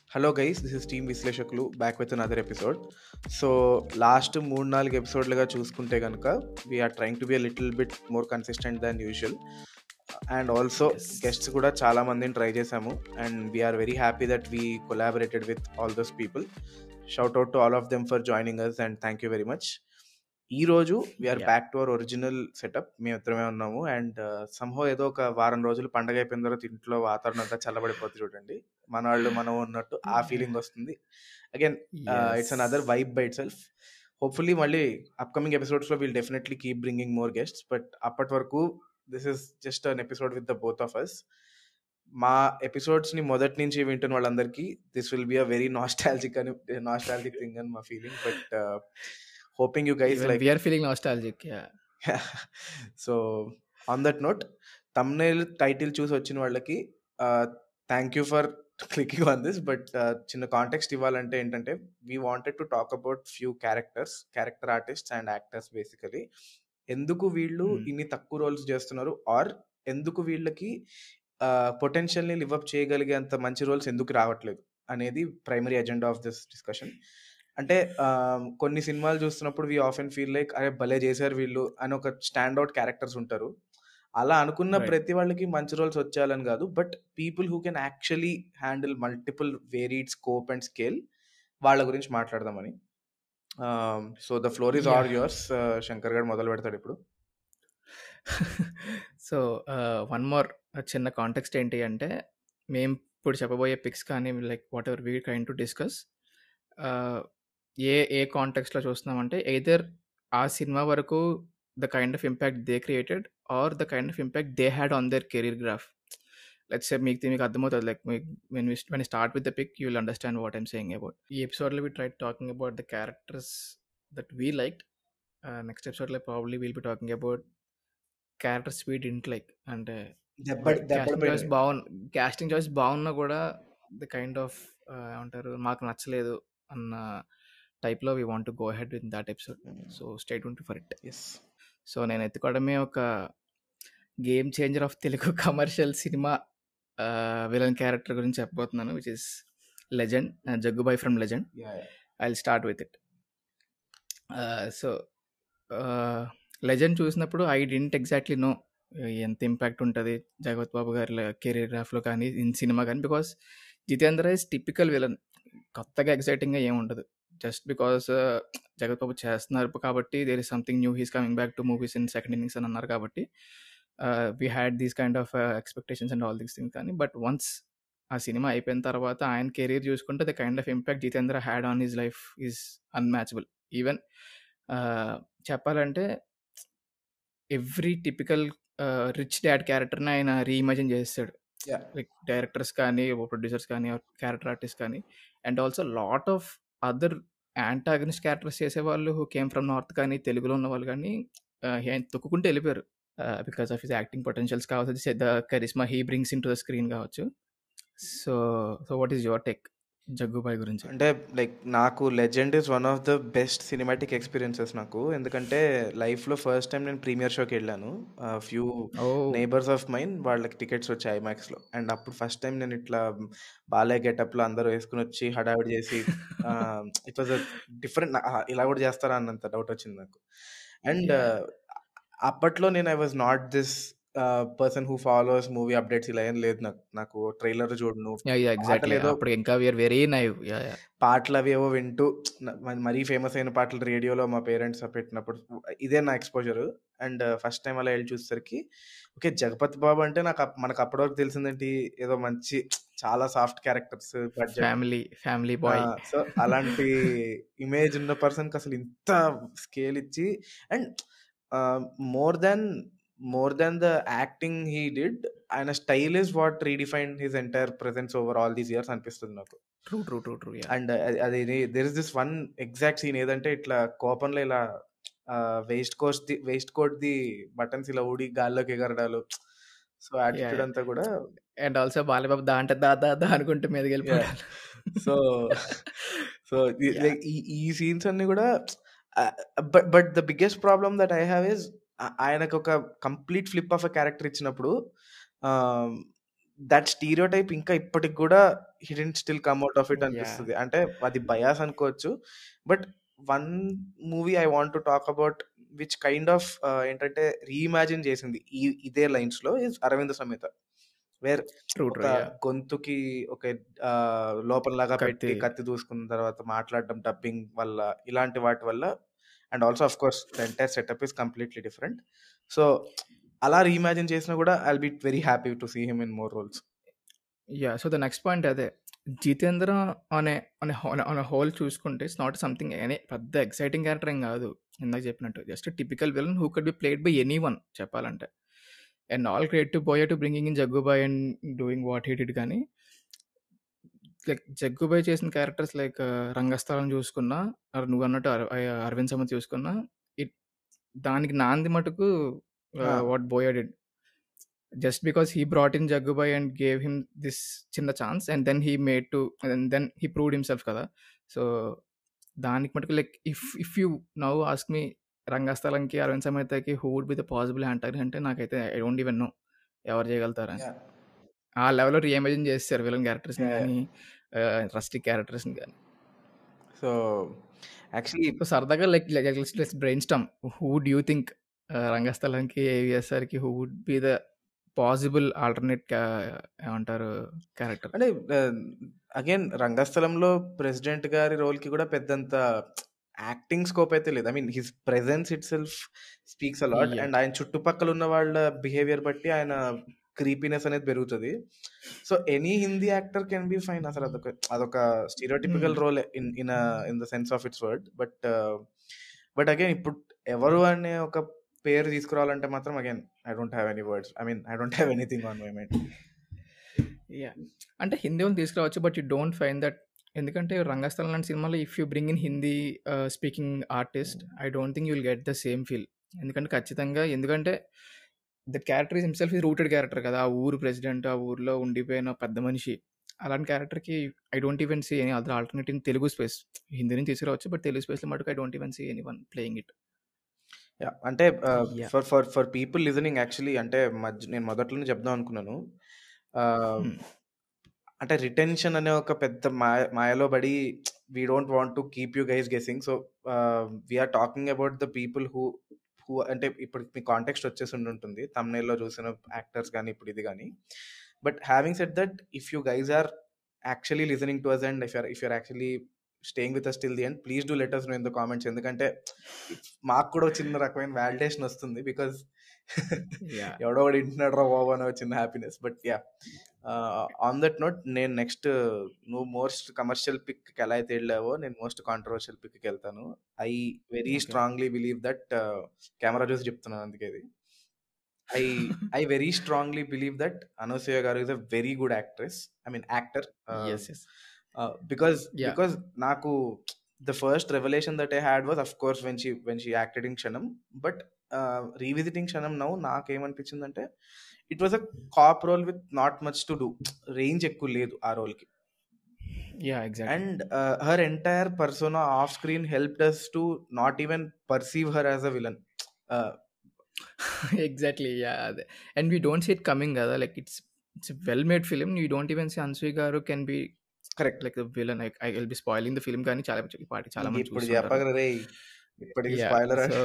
Hello guys this is team విశ్లేషకులు back with another episode so last మూడు నాలుగు ఎపిసోడ్లుగా చూసుకుంటే కనుక we're trying to be a little bit more consistent than usual and also guests కూడా చాలా మందిని ట్రై చేశాము and we're very happy that we collaborated with all those people shout out to all of them for joining us and thank you very much ఈ రోజు we're Yeah. Back to our original setup మేము ఇద్దరమే ఉన్నాము and సంహో ఏదో ఒక వారం రోజులు పండగ అయిపోయిన తర్వాత ఇంట్లో వాతావరణం అంతా చల్లబడిపోతుంది చూడండి మన వాళ్ళు మనం ఉన్నట్టు ఆ ఫీలింగ్ వస్తుంది again it's an other vibe by it self hopefully మళ్ళీ అప్కమింగ్ ఎపిసోడ్స్లో will definitely keep bringing more guests but అప్పటి వరకు this is just an episode with the both of us మా ఎపిసోడ్స్ని మొదటి నుంచి వింటున్న వాళ్ళందరికీ this will be a very nostalgic అని నాస్టాలజిక్ థింగ్ అని మా feeling but hoping you guys like we are feeling nostalgic so on that note thumbnail title చూసి వచ్చిన వాళ్ళకి thank you for clicking on this but చిన్న కాంటెక్స్ట్ ఇవ్వాలంటే ఏంటంటే we wanted to talk about few characters character artists and actors basically ఎందుకు వీళ్ళు Hmm. ఇన్ని తక్కువ రోల్స్ చేస్తున్నారు ఆర్ ఎందుకు వీళ్ళకి పొటెన్షియల్ని లివప్ చేయగలిగేంత మంచి రోల్స్ ఎందుకు రావట్లేదు అనేది primary agenda of this discussion అంటే ఆ, కొన్ని సినిమాలు చూస్తున్నప్పుడు వీ ఆఫెన్ ఫీల్ లైక్ అరే భలే చేశారు వీళ్ళు అని ఒక స్టాండ్ అవుట్ క్యారెక్టర్స్ ఉంటారు అలా అనుకున్న Right. ప్రతి వాళ్ళకి మంచి రోల్స్ వచ్చేయాలని కాదు but people who can actually handle multiple varied scope and scale వాళ్ళ గురించి మాట్లాడదామని so the floor is or Yeah. Yours Shankar garu మొదలు పెడతాడు ఇప్పుడు సో వన్ మోర్ చిన్న కాంటెక్స్ట్ ఏంటి అంటే మేము ఇప్పుడు చెప్పబోయే పిక్స్ కానీ like whatever we kind to discuss ఏ ఏ కాంటెక్స్లో చూస్తున్నామంటే ఎయిదర్ ఆ సినిమా వరకు the kind of impact they created or the kind of impact they had on their career graph let's మీకు మీకు అర్థమవుతుంది like when when start with the pick you will understand what I'm saying about ఈ ఎపిసోడ్లో we try talking about the characters that we like next ఎపిసోడ్లో probably will be talking about characters we didn't like అంటే దెబ్బ casting choice బాగున్న casting choice బాగున్నా కూడా the kind of ఏమంటారు మాకు నచ్చలేదు అన్న టైప్లో we want go head with that episode so stay tuned for it yes so నేను ఎత్తుకోవడమే ఒక game changer of Telugu commercial cinema villain character గురించి చెప్పబోతున్నాను which is Legend Jaggubhai from Legend I start with it so Legend చూసినప్పుడు I didn't exactly know ఎంత impact ఉంటుంది Jagapathi Babu garu career గ్రాఫ్లో కానీ ఇన్ సినిమా కానీ because Jitendra is typical villain కొత్తగా ఎక్సైటింగ్గా ఏమి ఉండదు జస్ట్ బికాస్ జగత్ బాబు చేస్తున్నారు కాబట్టి there is something new he's coming back to movies in second innings అని అన్నారు కాబట్టి we had these kind of expectations and all these things కానీ బట్ వన్స్ ఆ సినిమా అయిపోయిన తర్వాత ఆయన కెరీర్ చూసుకుంటే the kind of impact Jitendra had on his life is unmatchable even చెప్పాలంటే ఎవ్రీ టిపికల్ రిచ్ డాడ్ క్యారెక్టర్ని ఆయన రీఇమాజిన్ చేస్తాడు Yeah. లైక్ డైరెక్టర్స్ కానీ ప్రొడ్యూసర్స్ కానీ క్యారెక్టర్ ఆర్టిస్ట్ కానీ and also lot of other antagonist characters చేసేవాళ్ళు హూ కేమ్ ఫ్రమ్ నార్త్ కానీ తెలుగులో ఉన్న వాళ్ళు కానీ ఆయన తొక్కుకుంటూ వెళ్ళిపోయారు because of his acting potentials కావచ్చు the charisma he brings in to the screen కావచ్చు so so what is your take Jaggubhai గురించి అంటే లైక్ నాకు Legend is one of the best cinematic experiences నాకు ఎందుకంటే లైఫ్లో ఫస్ట్ టైం నేను ప్రీమియర్ షోకి వెళ్ళాను few of neighbours of mine వాళ్ళకి టికెట్స్ వచ్చాయి ఐమాక్స్లో అండ్ అప్పుడు ఫస్ట్ టైం నేను ఇట్లా బాలయ్య గెటప్లో అందరూ వేసుకుని వచ్చి హడావిడి చేసి ఇట్ వాజ్ డిఫరెంట్ ఇలా కూడా చేస్తారా అన్నంత డౌట్ వచ్చింది నాకు అండ్ అప్పట్లో నేను I was not this person who follows movie updates ఇలా ఏం లేదు నాకు నాకు ట్రైలర్ చూడను ఎగ్జాక్ట్లీ పాటలేదో- అప్పుడు ఇంకా we're very naive yeah yeah పాటలు అవి ఏవో వింటూ న- మ- మరీ ఫేమస్ అయిన పాటలు రేడియోలో మా పేరెంట్స్ పెట్టినప్పుడు ఇదే నా ఎక్స్పోజర్ అండ్ ఫస్ట్ టైం అలా వెళ్ళి చూసేసరికి ఓకే జగపతి బాబు అంటే నాకు అప్- మనకు అప్పటి వరకు తెలిసిందేంటి ఏదో మంచి చాలా soft characters budget family family boy so అలాంటి ఇమేజ్ ఉన్న పర్సన్కి అసలు ఇంత స్కేల్ ఇచ్చి and more than more than the acting he did ఆయన style is what redefine his entire presence over all these years అనిపిస్తుంది నాకు true true true true yeah and అది there is this one exact scene ఏదంటే ఇట్లా కోపంలో ఇలా waistcoat the waistcoat the buttons ఇలా ఊడి గాల్లోకి ఎగరడాలు సో యాటిట్యూడ్ yeah. అంతా కూడా అండ్ ఆల్సో బాలబాబు దా అంటే దా దా దా అనుకుంటూ మీదకి వెళ్ళిపోయాడు సో సో Yeah. ఈ ఈ సీన్స్ అన్ని కూడా but but the biggest problem that I have is ఆయనకు ఒక complete flip of a character ఇచ్చినప్పుడు దట్ స్టీరియో టైప్ ఇంకా ఇప్పటికి కూడా hidden still come out of it yeah అనిపిస్తుంది అంటే అది బయాస్ అనుకోవచ్చు but one movie I want to talk about which kind of ఏంటంటే రీఇమాజిన్ చేసింది ఈ ఇదే లైన్స్ లో is Aravinda Sametha where true ఒక ట్రూ యా గొంతుకి ఒక లోపలలాగా పెట్టి కత్తి కత్తి దూసుకున్న తర్వాత మాట్లాడడం డబ్బింగ్ వల్ల ఇలాంటి వాటి వల్ల and also of course the entire setup is completely different so అలా రీఇమాజిన్ చేసినా కూడా I'll be very happy to see him in more roles yeah so the next point అదే జితేంద్ర అనే అనే అనే హోల్ చూసుకుంటే ఇట్స్ నాట్ సంథింగ్ అనే పెద్ద ఎక్సైటింగ్ క్యారెక్టర్ ఏం కాదు ఇందాక చెప్పినట్టు just typical villain who could be played by anyone చెప్పాలంటే and all credit to Boya to bringing in Jaggubhai and doing what he did కానీ లైక్ జగ్గుబాయ్ చేసిన క్యారెక్టర్స్ లైక్ రంగస్థలం చూసుకున్నా or నువ్వు అన్నట్టు అర- అర- అరవింద్ సమత్ చూసుకున్నా ఇట్ దానికి నాంది మటుకు what Boya did just because he brought in Jaggubai and gave him this చిన్న chance and then he made to and then he proved himself కదా సో దానికి మటుకు like if if you now ask me రంగస్థలంకి అరవింద్ సమేతకి who would be the possible hunter అంటే నాకైతే I don't even know ఎవరు చేయగలుగుతారని ఆ లెవెల్లో రీఇమాజిన్ చేస్తారు విలన్ క్యారెక్టర్స్ని Yeah, yeah. కానీ రస్టిక్ క్యారెక్టర్స్ని కానీ సో యాక్చువల్లీ సో సరదాగా like let's brainstorm who'd you think రంగస్థలంకి ఏవిఎస్ఆర్కి who would be the possible alternate ఏమంటారు క్యారెక్టర్ అంటే అగైన్ రంగస్థలంలో ప్రెసిడెంట్ గారి రోల్ కి కూడా పెద్దంత యాక్టింగ్ స్కోప్ అయితే లేదు I mean his presence itself speaks a lot Yeah. And ఆయన చుట్టుపక్కల ఉన్న వాళ్ళ బిహేవియర్ బట్టి ఆయన క్రీపీనెస్ అనేది పెరుగుతుంది so any Hindi actor can be fine అసలు అదొక అదొక stereotypical Hmm. Role in in in the sense of it's word but but again ఇప్పుడు ఎవరు అనే ఒక పేరు తీసుకురావాలంటే మాత్రం again I don't have any words I mean I don't have anything on my mind yeah అంటే హిందీ వాళ్ళు తీసుకురావచ్చు but you don't fine that ఎందుకంటే రంగస్థలం లాంటి సినిమాలో if you bring in Hindi speaking artist I don't think you will get the same feel ఎందుకంటే ఖచ్చితంగా ఎందుకంటే the character is himself is rooted character కదా ఆ ఊరు ప్రెసిడెంట్ ఆ ఊర్లో ఉండిపోయిన పెద్ద మనిషి అలాంటి క్యారెక్టర్కి I don't even see any other alternative Telugu space Hindi నుంచి తీసుకురావచ్చు బట్ తెలుగు స్పేస్లో మటుకు I don't even see any one playing it yeah అంటే Yeah. For for for people listening actually అంటే మధ్య నేను మొదట్లోనే చెప్దాం అనుకున్నాను Uh, అంటే రిటెన్షన్ అనే ఒక పెద్ద మాయ మాయలో పడి we don't want to keep you guys guessing so we are talking about the people who who అంటే ఇప్పుడు మీ కాంటెక్స్ట్ వచ్చేసి ఉండి ఉంటుంది తమ్నేల్లో చూసిన యాక్టర్స్ కానీ ఇప్పుడు ఇది కానీ but having set that if you guys are actually listening to us and if you're if you're actually staying with us till the and please do let us know in the comments ఎందుకంటే మాకు కూడా ఒక చిన్న రకమైన validation వస్తుంది because yeah ఎవడో ఒకటి వింటున్నాడు రా బాబు అనే ఒక చిన్న happiness but yeah on that note నేను నెక్స్ట్ నువ్వు మోస్ట్ కమర్షియల్ పిక్ ఎలా అయితే వెళ్ళావో నేను మోస్ట్ కాంట్రవర్షియల్ పిక్కి వెళ్తాను I very Okay. Strongly believe that camera చూసి చెప్తున్నాను అందుకే ఇది I I very strongly believe that Anasuya garu is a very good actress I mean actor yes yes because Yeah. Because నాకు the first revolution that I had was of course when she when she acted in Kshanam but revisiting Kshanam now నాకేమనిపించిందంటే it was a cop role with not much to do range ఎక్కువ లేదు ఆ రోల్కి yeah exactly and her entire persona off screen help does to not even perceive her as a villain exactly yeah అదే and we don't see it coming కదా like it's it's well made film you don't even see Anasuya garu can be correct like villain I will be spoiling the film కానీ చాలా ఈ పాటి చాలా మంది ఇప్పుడు చూస్తుంటారు చెప్పగలరా రే ఇప్పటికి Yeah, spoiler so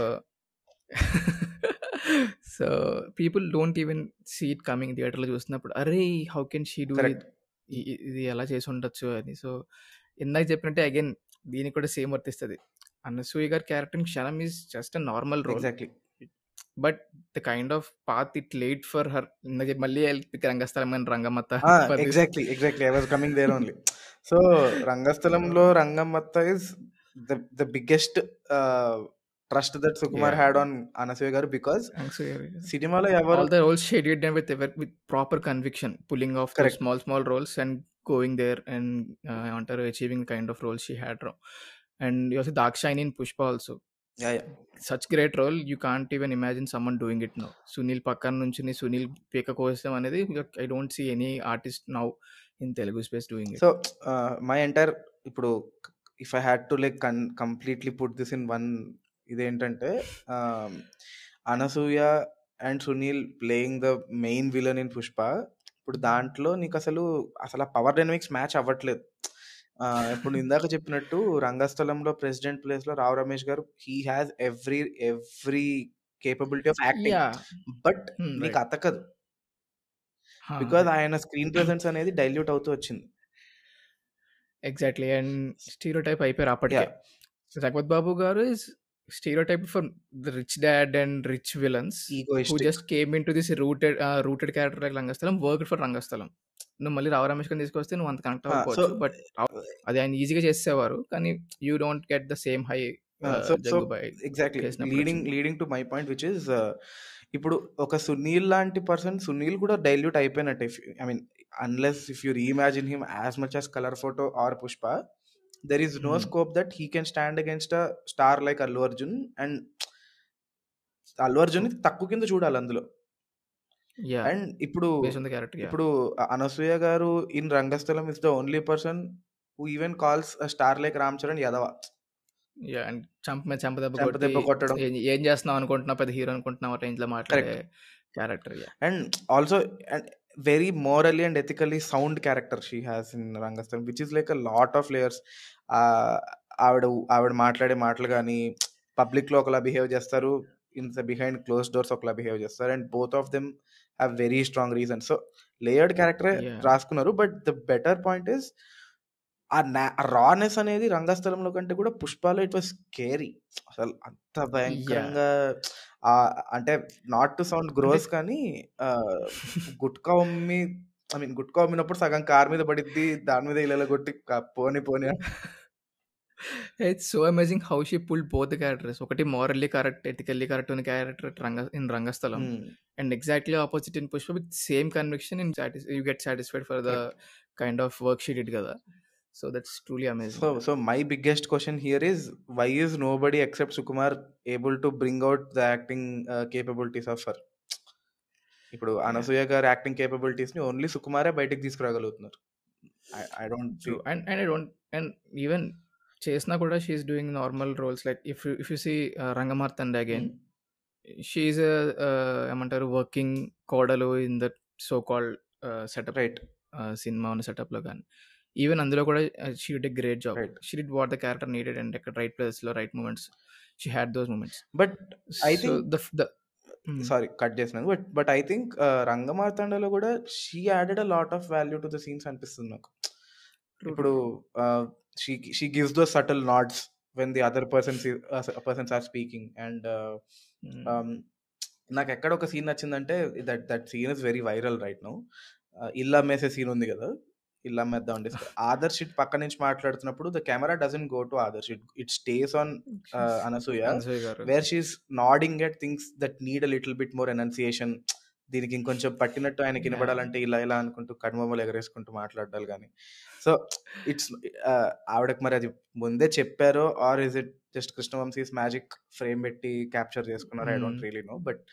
so people don't even see it coming థియేటర్లో చూస్తున్నప్పుడు అరే how can she do correct ఇది ఎలా చేసి ఉండొచ్చు అని సో ఇందాక చెప్పినట్టే అగైన్ దీనికి కూడా సేమ్ వర్తిస్తుంది అనసూయ గారి character Kshanam is just a normal role exactly but the kind of path it late for her ఇందాక చెప్పి మళ్ళీ వెళ్ళి రంగస్థలం అని Rangammatha for this. Exactly exactly I was coming there only so రంగస్థలంలో Rangammatha is the the biggest trust that Sukumar Yeah. Had on Anasuya garu because Anasuya గారు. సినిమాలో ఎవరు all the roles she did them with ever with proper conviction pulling off those Correct. small small roles and going there and uh, ఏమంటారు achieving the kind of roles she had ro- and you also Dakshayani in Pushpa also Yeah, yeah. such great role you can't even imagine someone doing it now Sunil పక్కన నుంచి సునీల్ పీక కోసం అనేది I don't see any artist now in Telugu space doing it so my entire ఇప్పుడు if I had to like కన్ completely put this in one ఇదేంటంటే um, Anasuya and Sunil playing the main villain in Pushpa ఇప్పుడు దాంట్లో నీకు అసలు అసలు ఆ పవర్ డైనమిక్స్ మ్యాచ్ అవ్వట్లేదు ఆ, ఇప్పుడు నేను ఇందాక చెప్పినట్టు రంగస్థలంలో ప్రెసిడెంట్ ప్లేస్ లో Rao Ramesh garu he has every every capability of acting yeah but Hmm, నీకు right. అతకదు హా, బికాజ్ right. ఆయన స్క్రీన్ ప్రెసెన్స్ అనేది డైల్యూట్ అవుతూ వచ్చింది ఎగ్జాక్ట్లీ అండ్ స్టీరియో టైప్ అయిపోయారు అప్పటికే Yeah. Jagapathi Babu garu is stereotype for the rich dad and rich villains who egoistic just came into this rooted rooted character like Rangasthalam work for Rangasthalam నువ్వు మళ్ళీ రావు రమేష్ గారిని తీసుకొస్తే నువ్వు అంత కనెక్ట్ సో అవ్వకపోవచ్చు బట్ అది ఆయన ఈజీగా చేసేవారు కానీ you don't get the same high so so Jaggubhai exactly చేసినప్పుడు లీడింగ్ వచ్చింది leading to my point which is ఇప్పుడు ఒక సునీల్ లాంటి పర్సన్ సునీల్ కూడా డైల్యూట్ అయిపోయినట్టు if I mean unless if you reimagine him as much as Colour Photo or Pushpa there is no Hmm. Scope that he can stand against a star like Allu Arjun and Allu Arjun తక్కువ కింద చూడాలి అందులో yeah and ఇప్పుడు base on the character yeah ఇప్పుడు అ- Anasuya garu in Rangasthalam is the only person who even calls star like Ram Charan యాదవ yeah and చంప మీద చంప దెబ్బ చెంప కొట్టి దెబ్బ కొట్టడం ఏం ఏం చేస్తున్నావు అనుకుంటున్నావు పెద్ద హీరో అనుకుంటున్నావు రేంజ్ లో మాట్లాడే correct character yeah and also and very morally and ethically sound character she has in Rangasthalam which is like a lot of layers ఆవిడ ఆవిడ మాట్లాడే మాటలు కానీ పబ్లిక్లో ఒకలా బిహేవ్ చేస్తారు in the behind close doors ఒకలా బిహేవ్ చేస్తారు and both of them have very strong reason so layered క్యారెక్టరే యా రాసుకున్నారు but the better point is ఆ నా రానెస్ అనేది రంగస్థలంలో కంటే కూడా పుష్పాలో ఇట్ వాస్ స్కేరీ అసలు అంత యా భయంకరంగా ఆ, అంటే నాట్ టు సౌండ్ అంటే గ్రోస్ కానీ ఆ, గుట్కా ఉమ్మి ఐ మీన్ గుట్కా ఉమ్మినప్పుడు సగం కార్ మీద పడిద్ది దాని మీద ఇలా కొట్టి క- పోని పోని అని. It's so amazing how she pull both characters ఒకటి మోరల్లీ కరెక్ట్ ఎథికల్లీ కరెక్ట్ ఉన్న క్యారెక్టర్ రంగ in Rangasthalam Hmm. And exactly opposite in Pushpa with same conviction in సాటిస్ you get satisfied for the Correct. Kind of work she did కదా so that's truly So, amazing so my biggest question here is why is nobody except Sukumar able to bring out the acting uh, capabilities of her? ఇప్పుడు yeah Anasuya గారి acting capabilities ని only సుకుమారే బయటకు తీసుకురాగలుగుతున్నారు I don't true and and I don't and even చేసినా కూడా she's doing normal roles like if if you see Rangamarthanda again she's ఏమంటారు working కోడలు in that so called setup right cinema ఉన్న సెటప్లో కానీ ఈవెన్ అందులో కూడా she did great job right she did what the character needed and ఎక్కడ right ప్లేస్లో right moments she had those moments but I so think the the sorry cut చేసినాను but but I think రంగమార్తాండలో కూడా she added a lot of value to the scenes అనిపిస్తుంది నాకు true ఇప్పుడు she she gives those subtle nods when the other persons persons are speaking and నాకు ఎక్కడ ఒక scene నచ్చిందంటే that that scene is very viral right now ఇల్లు అమ్మేసే scene ఉంది కదా ఇల్లు అమ్మేద్దాం అంటే ఆదర్శ్ ఇట్ పక్క నుంచి మాట్లాడుతున్నప్పుడు the camera doesn't go to Adarsh it it stays on Anasuya Anasuya garu where she's nodding at things that need a little bit more enunciation దీనికి ఇంకొంచెం పట్టినట్టు ఆయనకి Yeah. వినబడాలంటే ఇలా ఇలా అనుకుంటూ కనుమమ్మలు ఎగరేసుకుంటూ మాట్లాడాలి కానీ సో ఇట్స్ ఆవిడకి మరి అది ముందే చెప్పారో or is it just Krishnavamsi's magic frame పెట్టి క్యాప్చర్ చేసుకున్నారు I don't Hmm. Really no but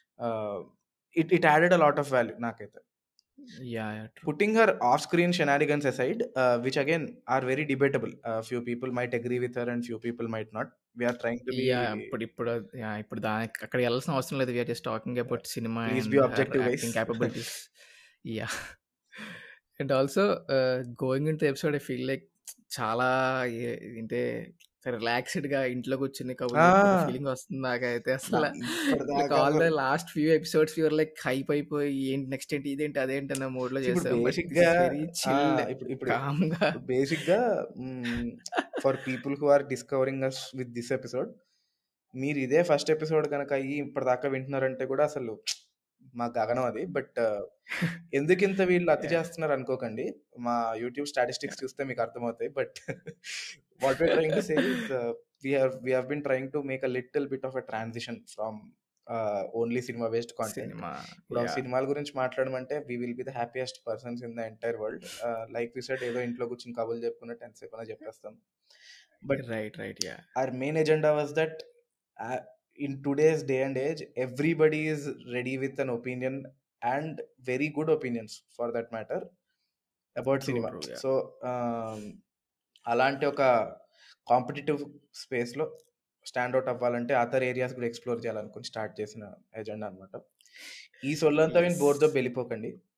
it it added a lot of value నాకైతే yeah yeah true putting her off screen shenanigans aside uh, which again are very debatable uh, few people might agree with her and few people might not we are trying to be yeah ఇప్పుడు ఇప్పుడు yeah ఇప్పుడు దానికి అక్కడ వెళ్ళాల్సిన అవసరం లేదు we are just talking about cinema please and be objective guys acting capabilities yeah and also going into episode I feel like చాలా ఏ- అంటే రిలాక్స్డ్ గా ఇంట్లో కూర్చుని కబుర్లు చెప్పుకునే Ah. ఫీలింగ్ వస్తుంది నాకైతే అసలు నా- లైక్ ఇప్పటిదాకా all the last few episodes you're like hype అయిపోయి ఏంటి నెక్స్ట్ ఏంటి ఇదేంటి అదేంటి అన్న మోడ్ లో ఇప్పుడు చేసాం బట్ బేసిక్ దిస్ గా ఇస్ వెరీ ఆ, చిల్ ఇప్పుడు ఇప్పుడు కామ్ గా బేసిక్ గా for people who are discovering us with this episode మీరు ఇదే ఫస్ట్ ఎపిసోడ్ కనుక అయ్యి ఇప్పటిదాకా వింటున్నారంటే కూడా అసలు మా గగనం అది బట్ ఎందుకు ఇంత వీళ్ళు అతి చేస్తున్నారు అనుకోకండి మా యూట్యూబ్ స్టాటిస్టిక్స్ చూస్తే మీకు అర్థమవుతాయి but what we trying to say we have we have been trying to make a little bit of a transition from only cinema based content cinema ఇప్పుడు ఆ యా సినిమాల గురించి మాట్లాడమంటే we will be the happiest persons in the entire world like we said ఏదో ఇంట్లో కూర్చొని కబుర్లు చెప్పుకున్నట్టు ఎంతసేపు అయినా చెప్పేస్తాం but right right yeah our main agenda was that uh, in today's day and age everybody is ready with an opinion and very good opinions for that matter about true cinema true yeah so అలాంటి ఒక competitive స్పేస్లో stand out అవ్వాలంటే other areas కూడా explore చేయాలనుకుని start చేసిన agenda అనమాట ఈ సొల్లంతా విని ఎస్ బోర్తో వెళ్ళిపోకండి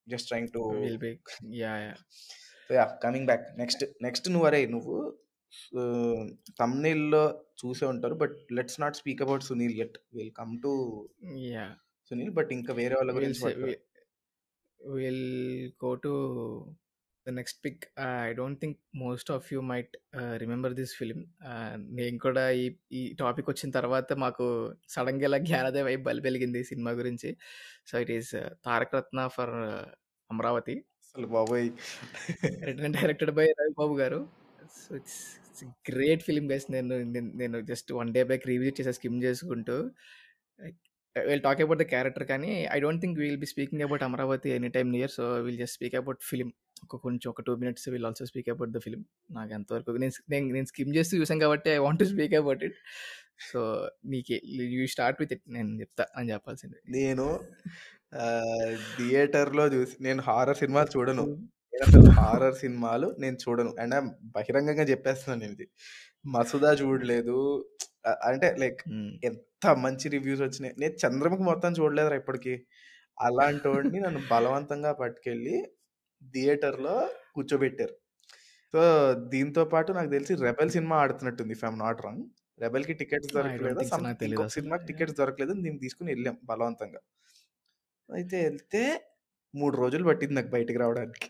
just trying to will be yeah yeah so yeah coming back next next నువ్వు అరే నువ్వు తమ్నీల్లో చూసే ఉంటారు but let's not speak about Sunil yet will come to yeah Sunil but ఇంకా వేరే వాళ్ళ విల్ గురించి పట్టుకో. Will go to the next pick I don't think most of you might remember this film నేను కూడా ఈ ఈ టాపిక్ వచ్చిన తర్వాత మాకు సడన్గా ఇలా జ్ఞానోదయ వైపు బలి వెలిగింది ఈ సినిమా గురించి so it is Taraka Ratna for Amaravati అసలు బాబోయ్ return and directed by Ravi Babu garu so it's great film guys నేను నేను- నేను just one day back review చేసా స్కిమ్ చేసుకుంటూ will talk about the character కానీ I don't think will be speaking about Amaravati any time near so will just speak about film ఒక కొంచెం ఒక two minutes will also speak about the film నాకు ఎంతవరకు నేను నేను నేను స్కిమ్ చేస్తూ చూసాను కాబట్టి I want to speak about it so నీకే యూ స్టార్ట్ విత్ ఇట్ నేను చెప్తా అని చెప్పాల్సింది నేను థియేటర్ లో చూసి నేను హారర్ సినిమాలు చూడను నేను అసలు హారర్ సినిమాలు నేను చూడను అండ్ బహిరంగంగా చెప్పేస్తున్నాను నేను ఇది మసుదా చూడలేదు అ- అంటే లైక్ మ్మ్. ఎంత మంచి రివ్యూస్ వచ్చినాయి నేను చంద్రముఖి మొత్తం చూడలేదురా ఇప్పటికి అలాంటి వాడిని నన్ను బలవంతంగా పట్టుకెళ్ళి థియేటర్లో కూర్చోబెట్టారు సో దీంతో పాటు నాకు తెలిసి రెబెల్ సినిమా ఆడుతున్నట్టుంది if I'm not wrong Rebel కి టికెట్స్ I don't దొరకలేదు think so, నాకు తెలీదు ఇంకొక అసలు. సినిమాకి టికెట్స్ దొరకలేదు నేను తీసుకుని వెళ్ళాం బలవంతంగా అయితే వెళ్తే మూడు రోజులు పట్టింది నాకు బయటికి రావడానికి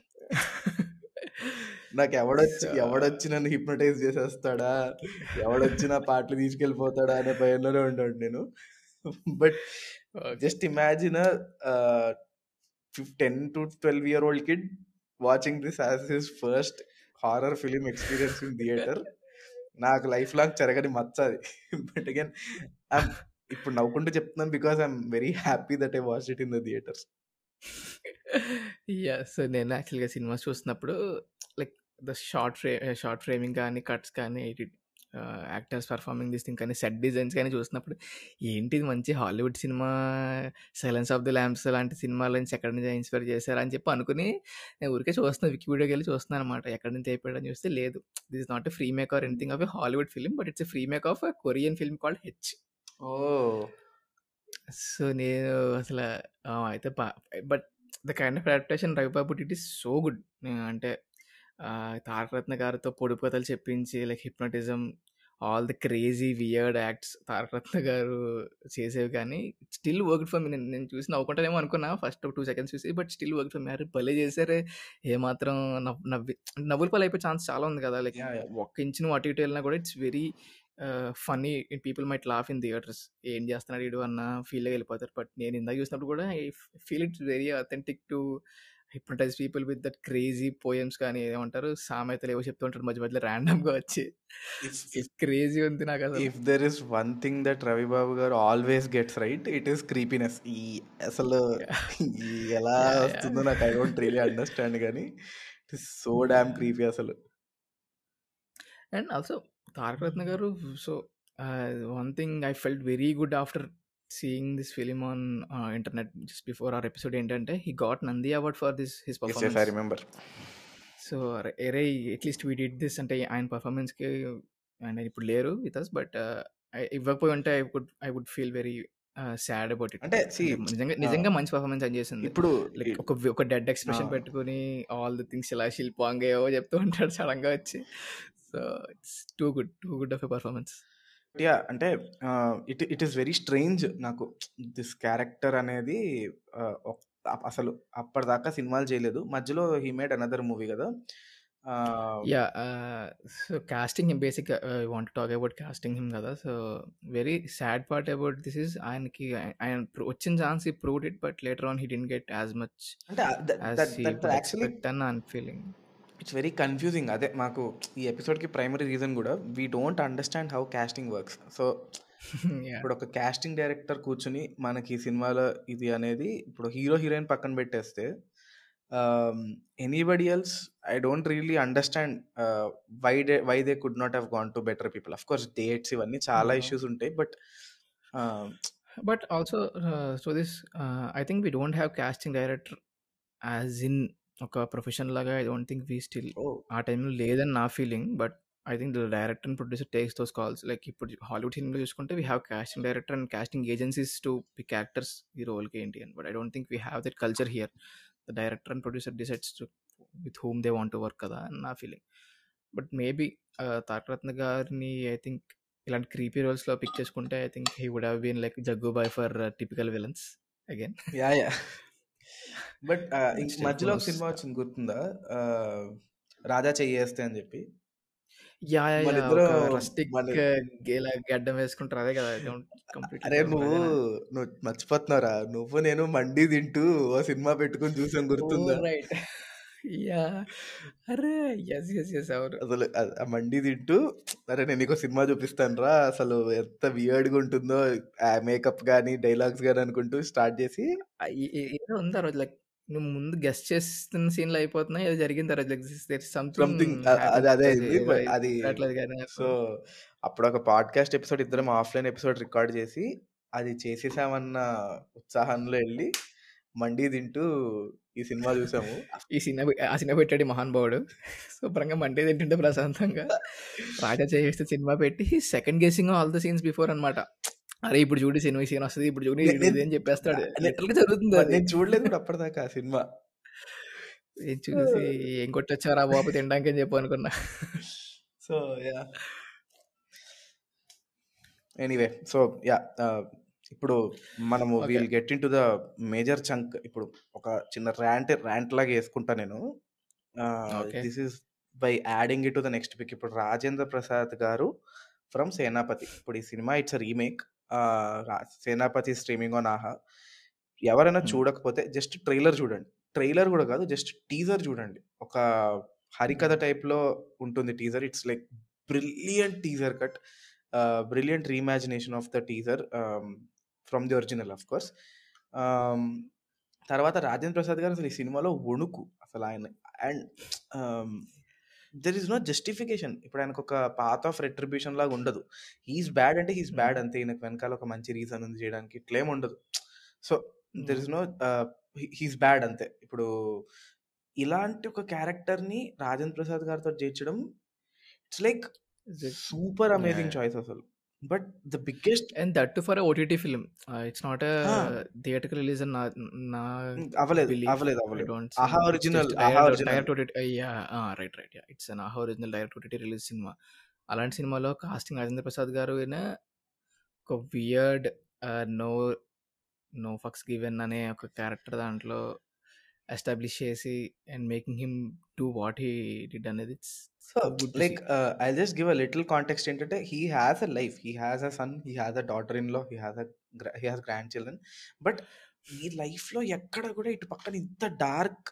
నాకు ఎవడొచ్చి So- ఎవడొచ్చి నన్ను హిప్నటైజ్ చేసేస్తాడా ఎవడొచ్చి నా పాటలు తీసుకెళ్ళిపోతాడా అనే భయంలోనే ఉంటాడు నేను but Okay. Just imagine ten to twelve year old kid watching this as his first horror film experience in theatre నాకు లైఫ్ లాంగ్ జరగని మచ్చ అది బట్ అగైన్ ఇప్పుడు నవ్వుకుంటూ చెప్తున్నాను because I'm very happy that I watch it in the theatres yeah so నేను యాక్చువల్గా cinema చూస్తున్నప్పుడు like the short fra short framing కానీ కట్స్ కానీ యాక్టర్స్ పర్ఫార్మింగ్ దిస్ థింగ్ కానీ సెట్ డిజైన్స్ కానీ చూసినప్పుడు ఏంటిది మంచి Hollywood cinema silence of the lamps లాంటి సినిమాల నుంచి ఎక్కడి నుంచి ఇన్స్పైర్ చేశారు అని చెప్పి అనుకుని నేను ఊరికే చూస్తున్నాను వికీపీడియాకి వెళ్ళి చూస్తున్నాను అనమాట ఎక్కడి నుంచి అయిపోయాడని చూస్తే లేదు this is not a free make or anything of a Hollywood film but it's a free make of a Korean film called H O so నేను అసలు ఆ, అయితే బా but the kind of adaptation Ravi Babu it is so good అంటే ఆ, తారక రత్న గారితో పొడుపు కథలు చెప్పించి like hypnotism all the crazy weird acts Taraka Ratna garu చేసేవి కానీ స్టిల్ వర్క్ ఫర్ మీ నేను నేను చూసి నవ్వుకుంటానేమో అనుకున్నా ఫస్ట్ టూ సెకండ్స్ చూసి but still work for me అరే భలే చేశారే ఏమాత్రం నవ్వు నవ్వి నవ్వుల పాలు అయిపోయే ఛాన్స్ చాలా ఉంది కదా లైక్ Yeah, yeah. ఒక్క ఇంచు నువ్వు అటు ఇటు వెళ్ళినా కూడా it's very funny people might laugh in theatres ఏం చేస్తున్నాడు వీడు అన్న ఫీల్గా వెళ్ళిపోతారు బట్ నేను ఇందాక చూసినప్పుడు కూడా I feel it's very authentic to hypnotize people with that crazy poems కానీ ఏమంటారు సామెతలు ఏవో చెప్తుంటారు మధ్య మధ్యలో random గా వచ్చి క్రేజీ ఉంది నాకు అసలు if there is one thing that Ravi Babu garu always gets right it is creepiness ఈ అసలు ఈ ఎలా Yeah, yeah. వస్తుందో నాకు ఐ డోంట్ రియలీ అండర్స్టాండ్ కానీ it is so damn creepy అసలు and also Taraka Ratna garu so one thing I felt very good after seeing this film on internet just before our episode ఏంటంటే he got Nandi award for this his S S I performance remember so ఎరే at least we did this అంటే ఆయన పర్ఫార్మెన్స్కి and ఆయన ఇప్పుడు లేరు with us but ఇవ్వకపోయి ఉంటే I would I would feel very sad about it అంటే see, నిజంగా ఆ, నిజంగా మంచి పర్ఫార్మెన్స్ అని చేసింది ఇప్పుడు లైక్ ఒక వి- ఒక డెడ్ ఎక్స్ప్రెషన్ ఆ. పెట్టుకుని ఆల్ ది థింగ్స్ ఇలా శిల్పాంగేవో చెప్తూ ఉంటాడు సడన్ గా వచ్చి so it's too good too good of a performance yeah అంటే it it is very strange నాకు దిస్ క్యారెక్టర్ అనేది ఆ, ఒక్- అ- అసలు అప్పటిదాకా సినిమాలు చేయలేదు మధ్యలో హీ మేడ్ అనదర్ మూవీ కదా ఆ, yeah so casting him basic want talk about casting him కదా so very sad part about this is ఆయనకి ఆయన pro- వచ్చిన ఛాన్స్ ఈ proved it but later on he didn't get as much అంటే as he that actually expect అని I'm feeling it's very confusing అదే మాకు ఈ ఎపిసోడ్కి ప్రైమరీ రీజన్ కూడా we don't understand how casting works so yeah ఇప్పుడు ఒక కాస్టింగ్ డైరెక్టర్ కూర్చుని మనకి ఈ సినిమాలో ఇది అనేది ఇప్పుడు హీరో హీరోయిన్ పక్కన పెట్టేస్తే anybody else I don't really understand why they why they could not have gone to better people of course dates ఇవన్నీ చాలా Uh-huh. ఇష్యూస్ ఉంటాయి but but also so this I think we don't have casting director as in ఒక profession లాగా I don't think we still ఆ టైంలో లేదని నా feeling but I think the director and producer takes those calls like ఇప్పుడు Hollywood సినిమాలో చూసుకుంటే we have casting director and casting agencies to pick actors ఈ రోల్కి ఏంటి అని but I don't think we have that culture here the director and producer decides to with whom they want to work కదా అని నా feeling but maybe Taraka Ratna గారిని I think ఇలాంటి creepy రోల్స్లో పిక్ చేసుకుంటే I think he would have been like Jaggubhai for typical villains again yeah yeah but Still మధ్యలో ఒక close. Cinema వచ్చింది గుర్తుందా ఆ, రాజా చెయ్యేస్తే అని చెప్పి యా యా మన యా ఇద్దరం ఒక రస్టిక్ మన- ఇలా గడ్డం వేసుకుంటారు అదే కదా కంప్లీట్ అరే నువ్వు నువ్వు మర్చిపోతున్నారా నువ్వు నేను మండి తింటూ ఓ సినిమా పెట్టుకుని చూసాం గుర్తుందా రైట్ యా అరే ఎస్ ఎస్ ఎస్ అవును అసలు ఆ- ఆ మండి తింటూ అరే నేను నీకు సినిమా చూపిస్తాను రా అసలు ఎంత వియర్డ్గా ఉంటుందో ఆ మేకప్ కానీ డైలాగ్స్ కానీ అనుకుంటూ స్టార్ట్ చేసి ఆ, ఏ- ఏ- ఏదో ఉంది ఆ రోజు లైక్ నువ్వు ముందు గెస్ట్ చేస్తున్న సీన్ లో అయిపోతున్నాయి ఏదో జరిగింది ఆ రోజు లైక్ Something, సంథింగ్ అ- అది అదే అయింది, but అది- అట్లేదు కానీ సో అప్పుడు ఒక పాడ్కాస్ట్ ఎపిసోడ్ ఇద్దరం ఆఫ్లైన్ ఎపిసోడ్ రికార్డ్ చేసి అది చేసేసామన్న ఉత్సాహంలో వెళ్ళి మండి తింటూ ఈ సినిమా చూసాము ఈ సినిమా ఆ సినిమా పెట్టాడు ఈ మహానుభావుడు శుభ్రంగా మండే తింటుంటే ప్రశాంతంగా రాజా చేస్తే సినిమా పెట్టి second guessing all the scenes before అన్నమాట అరే ఇప్పుడు చూడు సినిమా సీన్ వస్తుంది ఇప్పుడు చూడు నే- ఇది అని చెప్పేస్తాడు నే- లిటరల్ గా జరుగుతుంది మరి అది నేను చూడలేదు కూడా అప్పటిదాకా ఆ సినిమా ఇది చూసి ఏం కొట్టొచ్చారా బాబు తినడానికి అని చెప్పి అనుకున్నా so yeah anyway so yeah ఇప్పుడు మనము Okay. We'll get in to the major chunk ఇప్పుడు ఒక చిన్న ర్యాంట్ ర్యాంట్ లాగా వేసుకుంటా నేను Okay. This is by adding it to the next pick ఇప్పుడు రాజేంద్ర ప్రసాద్ గారు ఫ్రమ్ సేనాపతి ఇప్పుడు ఈ cinema it's remake Senapathi streaming on Aha ఎవరైనా Hmm. చూడకపోతే జస్ట్ ట్రైలర్ చూడండి ట్రైలర్ కూడా కాదు జస్ట్ టీజర్ చూడండి ఒక హరికథ టైప్లో ఉంటుంది teaser it's like brilliant teaser cut brilliant reimagination of the teaser from the original of course తర్వాత రాజేంద్ర ప్రసాద్ గారు అసలు ఈ సినిమాలో వణుకు అసలు ఆయన and there is no justification ఇప్పుడు ఆయనకు ఒక పాత్ ఆఫ్ రెట్రిబ్యూషన్ లాగా ఉండదు హీస్ బ్యాడ్ అంటే హీస్ బ్యాడ్ అంతే ఈయనకు వెనకాల ఒక మంచి రీజన్ ఉంది చేయడానికి ఇట్లేం ఉండదు so there is no he's bad అంతే ఇప్పుడు ఇలాంటి ఒక క్యారెక్టర్ని రాజేంద్ర ప్రసాద్ గారితో చేర్చడం it's like super amazing Yeah. Choice అసలు but the biggest and that for OTT film it's not Ah. Theatrical release నా నా అవ్వలేదు belief. అవ్వలేదు I అవ్వలేదు don't ఆహా think it's original, just ఆహా direct- original. direct OTT right right it's an Aha original direct OTT release cinema అలాంటి సినిమాలో casting Rajendra Prasad garu అయినా ఒక weird no no fucks given అనే ఒక క్యారెక్టర్ దాంట్లో ఎస్టాబ్లిష్ చేసి and making him to what he did అనేది it's so good to like I just give a little context ఏంటంటే he has a life he has a son he has a daughter in law he has a he has grand children but ఈ లైఫ్లో ఎక్కడ కూడా ఇటు పక్కన ఇంత dark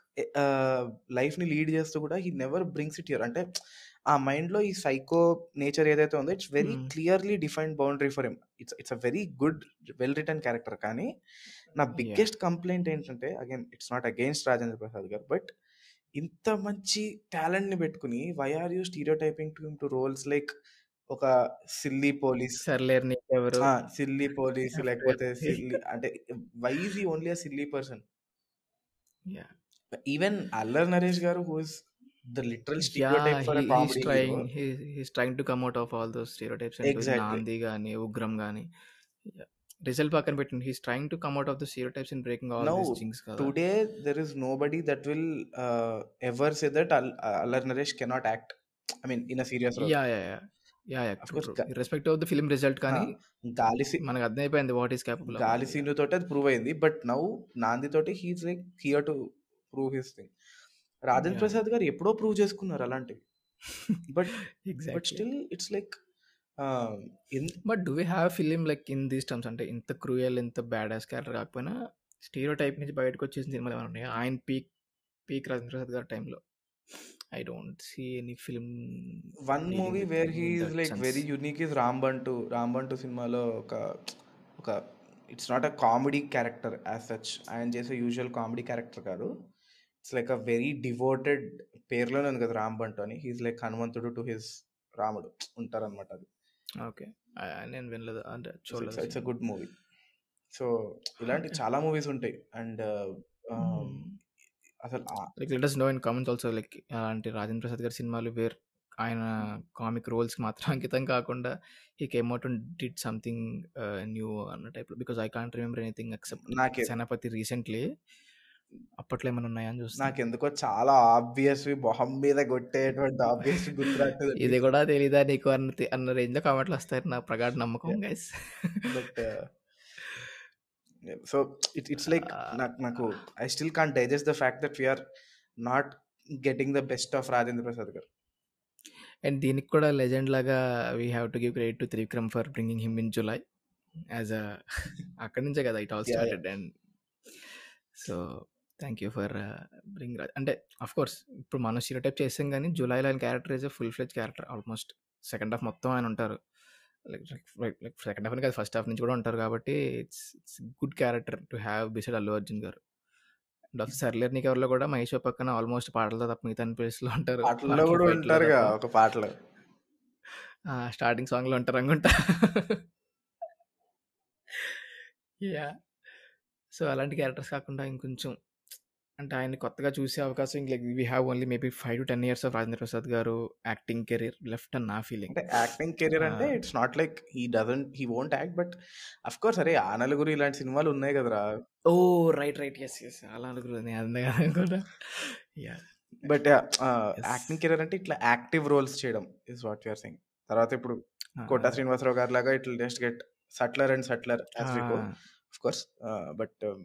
లైఫ్ని lead చేస్తూ కూడా he never brings it here అంటే ఆ మైండ్లో ఈ సైకో నేచర్ ఏదైతే ఉందో it's very Hmm. Clearly defined boundary for him it's it's a very good well written character కానీ నా బిగ్గెస్ట్ కంప్లైంట్ ఏంటంటే again it's not against Rajendra Prasad garu but ఇంత మంచి టాలెంట్ ని పెట్టుకుని why are you stereotyping to to roles like ఒక silly police Sarileru Neekevvaru silly police Yeah, లేకపోతే really. Silly అంటే వై ఈజ్ ఈ only a silly person Yeah. Even Allari Naresh garu who is the literal stereo Yeah, type for he, he's comedy trying. He, he's trying to come out of all those stereotypes and Exactly. నాంది కానీ ఉగ్రం కానీ result పక్కన పెట్టండి he's trying to come out of the stereotypes and breaking all No, these things కదా today there is nobody that will ever say that Allari Naresh cannot act I mean in a serious role yeah yeah yeah yeah yeah Of course, ga- respect of the film result కానీ గాలి సి- మనకు అర్థమైపోయింది what is capable Gaali Seenu తోటి అది prove అయింది but now Naandhi తోటి he's like here to prove his thing Rajendra Yeah. Prasad garu ఎప్పుడో ప్రూవ్ చేసుకున్నారు అలాంటివి but but exactly still it's like but do we have film like in these terms అంటే ఇంత క్రూయల్ ఇంత బ్యాడ్ యాస్ క్యారెక్టర్ కాకపోయినా స్టీరియో టైప్ నుంచి బయటకు వచ్చేసిన సినిమాలు ఏమైనా ఉన్నాయా ఆయన పీక్ పీక్ రాజేంద్ర ప్రసాద్ గారి టైంలో I don't see any film one Dealing movie with where him he in is that like sense. Very unique is Rambantu Rambantu సినిమాలో ఒక ఒక it's not a comedy character as such ఆయన చేసే యూజువల్ కామెడీ క్యారెక్టర్ కాదు it's like a very devoted పేరులోనే ఉంది కదా రాంబంటు అని హీస్ లైక్ హనుమంతుడు టు హిస్ రాముడు ఉంటారనమాట అది ఓకే నేను వినలేదు అంటే ఇట్స్ చూడలేదు అ గుడ్ మూవీ సో ఇలాంటి Okay. చాలా మూవీస్ ఉంటాయి అండ్ అసలు ఆ- like let us know in comments also like అలాంటి రాజేంద్ర ప్రసాద్ గారి సినిమాలు వేర్ ఆయన కామిక్ రోల్స్కి మాత్రం అంకితం కాకుండా ఈ came out and did something new అన్న టైప్లో because I can't remember anything except నాకే సేనాపతి రీసెంట్లీ అప్పట్లో ఏమైనా ఉన్నాయా అని చూస్తున్నా నాకెందుకో చాలా ఆబ్వియస్ మొహం మీద కొట్టేటువంటి ఆబ్వియస్ గుర్తురాట్లేదు ఇది కూడా తెలీదా నీకు అన్న తి- అన్న రేంజ్ లో కామెంట్లు వస్తాయి నా ప్రగాఢ నమ్మకం guys but so it it's like నాకు నాకు I still can digest the fact that we are not getting the best of Rajendra Prasad garu and దీనికి కూడా లెజెండ్ లాగా we have to give credit to Trivikram for bringing him in Julayi as a అక్కడి నుంచే కదా it all Yeah, yeah. Started and so thank you for bring Raj అంటే of course ఇప్పుడు మనం stereo type చేసాం కానీ జూలైలో ఆయన character is full fledge character almost second half మొత్తం ఆయన ఉంటారు లైక్ లైక్ సెకండ్ హాఫ్ కాదు ఫస్ట్ హాఫ్ నుంచి కూడా ఉంటారు కాబట్టి it's it's good character to have beside Allu Arjun garu and of సర్లేర్ నీకు ఎవరిలో కూడా మహేష్ బాబు పక్కన ఆల్మోస్ట్ పాటలతో తప్ప మిగతా ప్లేస్లో ఉంటారు పాటల్లో కూడా ఉంటారుగా ఒక పాటలో స్టార్టింగ్ సాంగ్ లో ఉంటారు అనుకుంటా యా సో అలాంటి క్యారెక్టర్స్ కాకుండా ఇంకొంచెం అంటే ఆయన కొత్తగా చూసే అవకాశం ఇంక like we have only maybe five to ten years of Rajendra Prasad garu acting career left అని నా ఫీలింగ్ అంటే యాక్టింగ్ కెరీర్ అంటే Ah. It's not like he doesn't he won't act but of course అరే ఆ నలుగురు ఇలాంటి సినిమాలు ఉన్నాయి కదరా oh right right yes yes అలా అనుకున్నాను నేను అందే అనుకుంటా yeah but Yes. Acting career అంటే ఇట్లా యాక్టివ్ రోల్స్ చేయడం ఇస్ వాట్ యూఆర్ సెయింగ్ తర్వాత ఇప్పుడు కోటా శ్రీనివాసరావు గారి లాగా it just get subtler and subtler as we go of course uh, but um,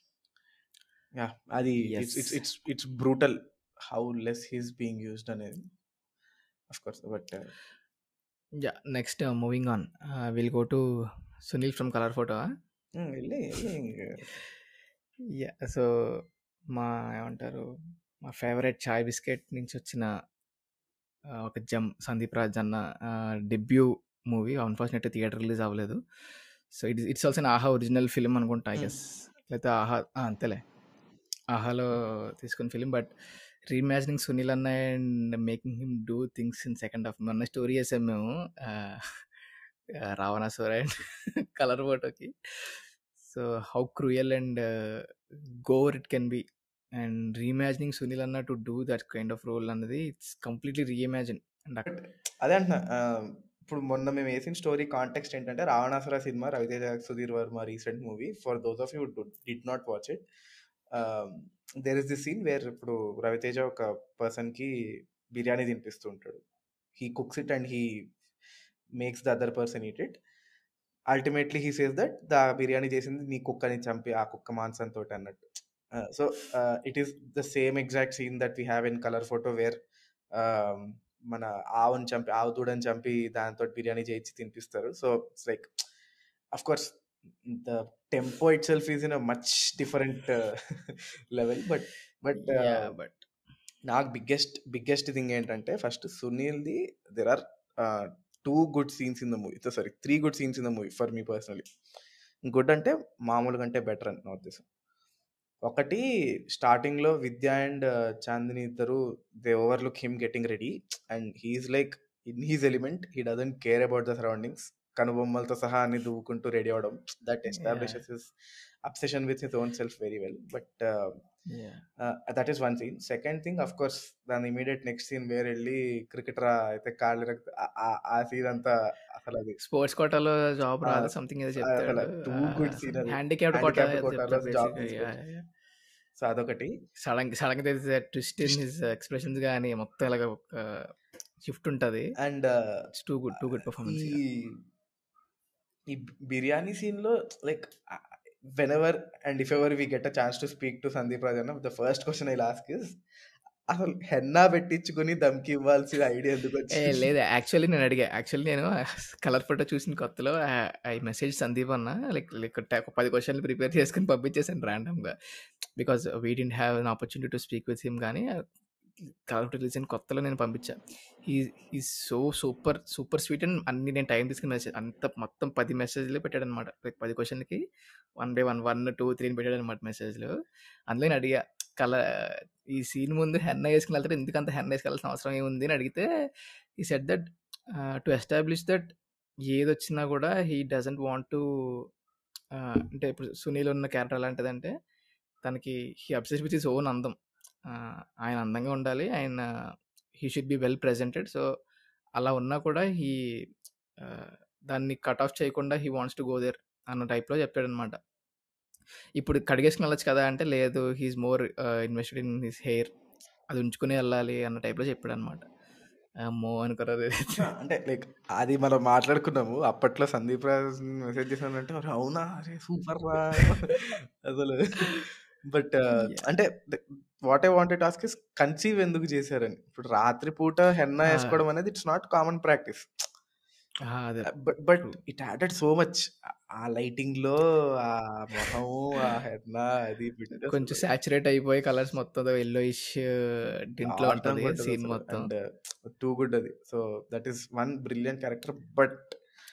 yeah అది it's it's Yes. it's it's brutal how less he's being used అనేది of course but uh, yeah next moving on will go to Sunil from Colour Photo mm, వెళ్ళి వెళ్ళి ఇంక- yeah so మా ఏమంటారు మా favourite చాయ్ biscuit నుంచి వచ్చిన ఆ, ఒక జమ్ సందీప్ రాజ్ అన్న debut movie unfortunate theatre release అవ్వలేదు so it it's also Aha original film అనుకుంటా ఐ Hmm. గెస్ లేకపోతే ఆహా ఆ, అంతేలే ఆహాలో తీసుకున్న ఫిలిం బట్ రీఇమాజినింగ్ సునీల్ అన్న and making him do things in second half మొన్న స్టోరీ చేసాం మేము రావణాసుర అండ్ కలర్ ఫోటోకి so how cruel and gore it can be and reimagining Sunil అన్న to do that kind of role అన్నది ఇట్స్ కంప్లీట్లీ రీఇమాజిన్ అండ్ అదే అంటున్నా ఆ, ఇప్పుడు మొన్న మేము వేసిన స్టోరీ కాంటెక్స్ట్ ఏంటంటే రావణాసుర సినిమా Raviteja Sudheer Varma recent movie for those of you did not watch it there is the scene where ఇప్పుడు రవితేజ ఒక పర్సన్ కి బిర్యానీ తినిపిస్తూ ఉంటాడు he cooks it and he makes the other person eat it ultimately he says that the biryani చేసింది నీ కుక్కని చంపి ఆ కుక్క మాంసంతో అన్నట్టు so it is the same exact scene that we have in Colour photo wear మన ఆవుని చంపి ఆవు దూడని చంపి దాంతో బిర్యానీ చేయించి తినిపిస్తారు so it's like of course the tempo itself is in a much different level but but but నాకు బిగ్గెస్ట్ బిగ్గెస్ట్ థింగ్ ఏంటంటే ఫస్ట్ సునీల్ది there are two good scenes in the movie sorry three good scenes in the movie for me personally good అంటే మామూలుగా అంటే better అని నా ఉద్దేశం ఒకటి స్టార్టింగ్ లో విద్య అండ్ చాందిని ఇద్దరు they overlook him getting ready and he is like in his element he doesn't care about the surroundings కనుబొమ్మలతో సహా అన్ని దువ్వుకుంటూ రెడీ అవడం that establishes his obsession with his own self very well but that is one scene second thing of course దాని immediate next scene వేరే వెళ్ళి cricketer అయితే కాళ్ళు ఇరగ- ఆ- ఆ- ఆ సీన్ అంతా అసలు అది స్పోర్ట్స్ కోటాలో జాబ్ ఆ, రాదు సంథింగ్ ఏదో అసలు చెప్తాడు too good scene అది. హ్యాండిక్యాప్డ్ కోటా Handicapped కోటాలో job తీసుకోవచ్చు. సో అదొకటి sudden sudden twist in his expressions కానీ మొత్తం ఇలాగ ఒక షిఫ్ట్ ఉంటది and it's too good too good performance ఈ ఈ బిర్యానీ సీన్ లో like whenever and if ever we get a chance to speak to Sandeep రాజన్న the first question I ask is అసలు హెన్నా పెట్టించుకుని దమ్కి ఇవ్వాల్సిన ఐడియా ఎందుకు ఏ వచ్చింది లేదు యాక్చువల్లీ నేను అడిగా యాక్చువల్లీ నేను కలర్ ఫోటో చూసిన కొత్తలో ఐ మెసేజ్ సందీప్ అన్న లైక్ లైక్ ఒక పది క్వశ్చన్లు ప్రిపేర్ చేసుకుని పంపించేసాను ర్యాండమ్గా because we didn't have an opportunity to speak with him కానీ కలర్ ఫోటో రిలీజ్ అయిన కొత్తలో నేను పంపించా ఈ ఈ so super super sweet and అన్ని నేను టైం తీసుకుని మెసేజ్ అంత మొత్తం పది మెసేజ్లు పెట్టాడు అనమాట లైక్ పది క్వశ్చన్లకి one by one one two three పెట్టాడు అనమాట మెసేజ్లు అందులో నేను అడిగా కల ఈ సీన్ ముందు హెన్న వేసుకుని వెళ్తారు ఎందుకు అంత హెన్న వేసుకెళ్ళాల్సిన అవసరం ఏముంది అని అడిగితే ఈ set that to establish that ఏది వచ్చినా కూడా హీ డజంట్ వాంట్ టు అంటే ఇప్పుడు సునీల్ ఉన్న క్యారెక్టర్ ఎలాంటిదంటే తనకి he obsess with his own అందం ఆ, ఆయన అందంగా ఉండాలి ఆయన he should be well presented so అలా ఉన్నా కూడా హీ దాన్ని కట్ ఆఫ్ చేయకుండా he wants to go there అన్న టైప్లో చెప్పాడు అనమాట ఇప్పుడు కడిగేసుకుని వెళ్ళొచ్చు కదా అంటే లేదు he is more invested in his hair అది ఉంచుకుని వెళ్ళాలి అన్న టైప్లో చెప్పాడు అనమాట అమ్మో అనుకున్నారు అంటే లైక్ అది మనం మాట్లాడుకున్నాము అప్పట్లో సందీప్ రాజ్ మెసేజ్ చేసానంటే "అరే, అవునా అరే సూపర్ రా అసలు బట్ అంటే what I wanted to ask is conceive ఎందుకు చేశారని ఇప్పుడు రాత్రి పూట హెన్నా ఆ. వేసుకోవడం అనేది ఇట్స్ నాట్ కామన్ ప్రాక్టీస్ అదే but but True. It added so much ఆ లైటింగ్ లో ఆ మొహం ఆ హెన్నా అది బిట్ కొంచెం సాచురేట్ అయిపోయి కలర్స్ మొత్తం ఎల్లోయిష్ డింట్లో ఉంటుంది సీన్ మొత్తం టూ గుడ్ అది so that is one brilliant character but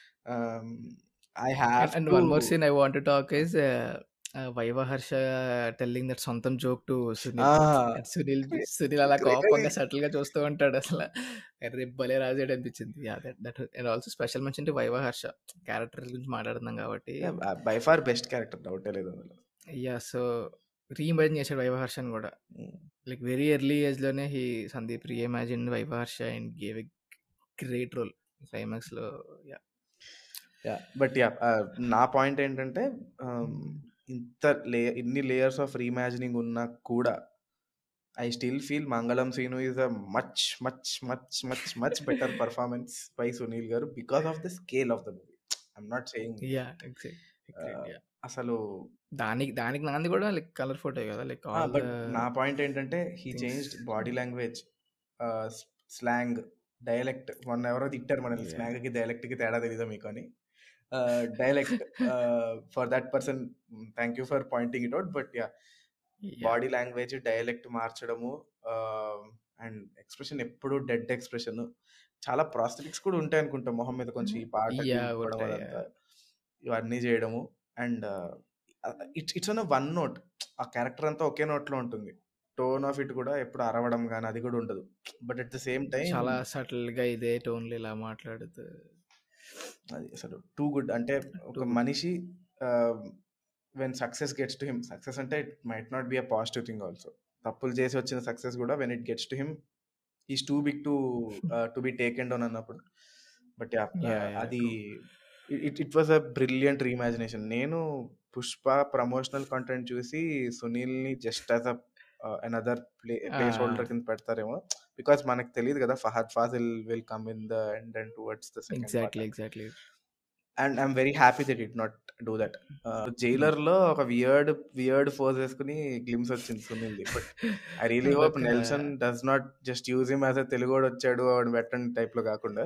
I have and one more scene I want talk is Viva Harsha telling that సొంతం joke to Sunil And Sunil Sunil అలా కోపంగా సటిల్ గా చూస్తూ ఉంటాడు అసలు అరే భలే రాజాడు అనిపించింది yeah that that and also special mention to Viva Harsha character గురించి మాట్లాడుతున్నాం కాబట్టి బై ఫార్ బెస్ట్ క్యారెక్టర్ డౌటే లేదు అందులో యా సో రీఇమాజిన్ చేశాడు వైవ హర్షని కూడా లైక్ వెరీ ఎర్లీ ఏజ్ లోనే he Sandeep reimagine Viva Harsha and gave a great role climax లో యా యా బట్ యా నా పాయింట్ ఏంటంటే um, ఇంత లే ఇన్ని లేయర్స్ ఆఫ్ రీఇమాజినింగ్ ఉన్నా కూడా I still feel Mangalam Seenu is a much much much much much better performance by Sunil garu because of the scale of the movie I'm not saying yeah exact అసలు దానికి దానికి నాంది కూడా లైక్ కలర్ ఫోటో కదా like all but నా point ఏంటంటే he things. Changed body language slang dialect మొన్న ఎవరో తిట్టారు మనల్ని Yeah. స్లాంగ్ కి డైలెక్ట్ కి తేడా తెలీదా మీకు అని dialect for that person thank you for pointing it out but yeah body language dialect మార్చడము అండ్ ఎక్స్ప్రెషన్ ఎప్పుడు డెడ్ ఎక్స్ప్రెషన్ చాలా ప్రాస్థెటిక్స్ కూడా ఉంటాయి అనుకుంటా మొహం మీద కొంచెం ఈ పాట Yeah, ఉంటాయి, అదంతా ఇవన్నీ చేయడము and it's it's on one note ఆ క్యారెక్టర్ అంతా ఒకే నోట్ లో ఉంటుంది టోన్ ఆఫ్ ఇట్ కూడా ఎప్పుడు అరవడం కానీ అది కూడా ఉండదు but at the same time చాలా సటిల్ గా ఇదే టోన్లు ఇలా మాట్లాడుతూ అది అసలు టూ గుడ్ అంటే ఒక good. మనిషి when success gets to him success అంటే it might not be a positive thing also తప్పులు చేసి వచ్చిన సక్సెస్ కూడా when it gets to him is too big to to be taken down అన్నప్పుడు but Yeah, yeah, అది it it was a brilliant reimagination నేను Pushpa promotional content చూసి సునీల్ని just as a another play placeholder Ah. కింద పెడతారేమో because మనకు తెలియదు కదా Fahadh Faasil will come in the end and towards the second exactly exactly and I'm very happy that it not do that Jailer లో ఒక weird weird force వేసుకుని glimpse వచ్చింది Sunil but I really hope Nelson does not just use him as a Telugu వచ్చాడు వాడు పెట్టండి type లో కాకుండా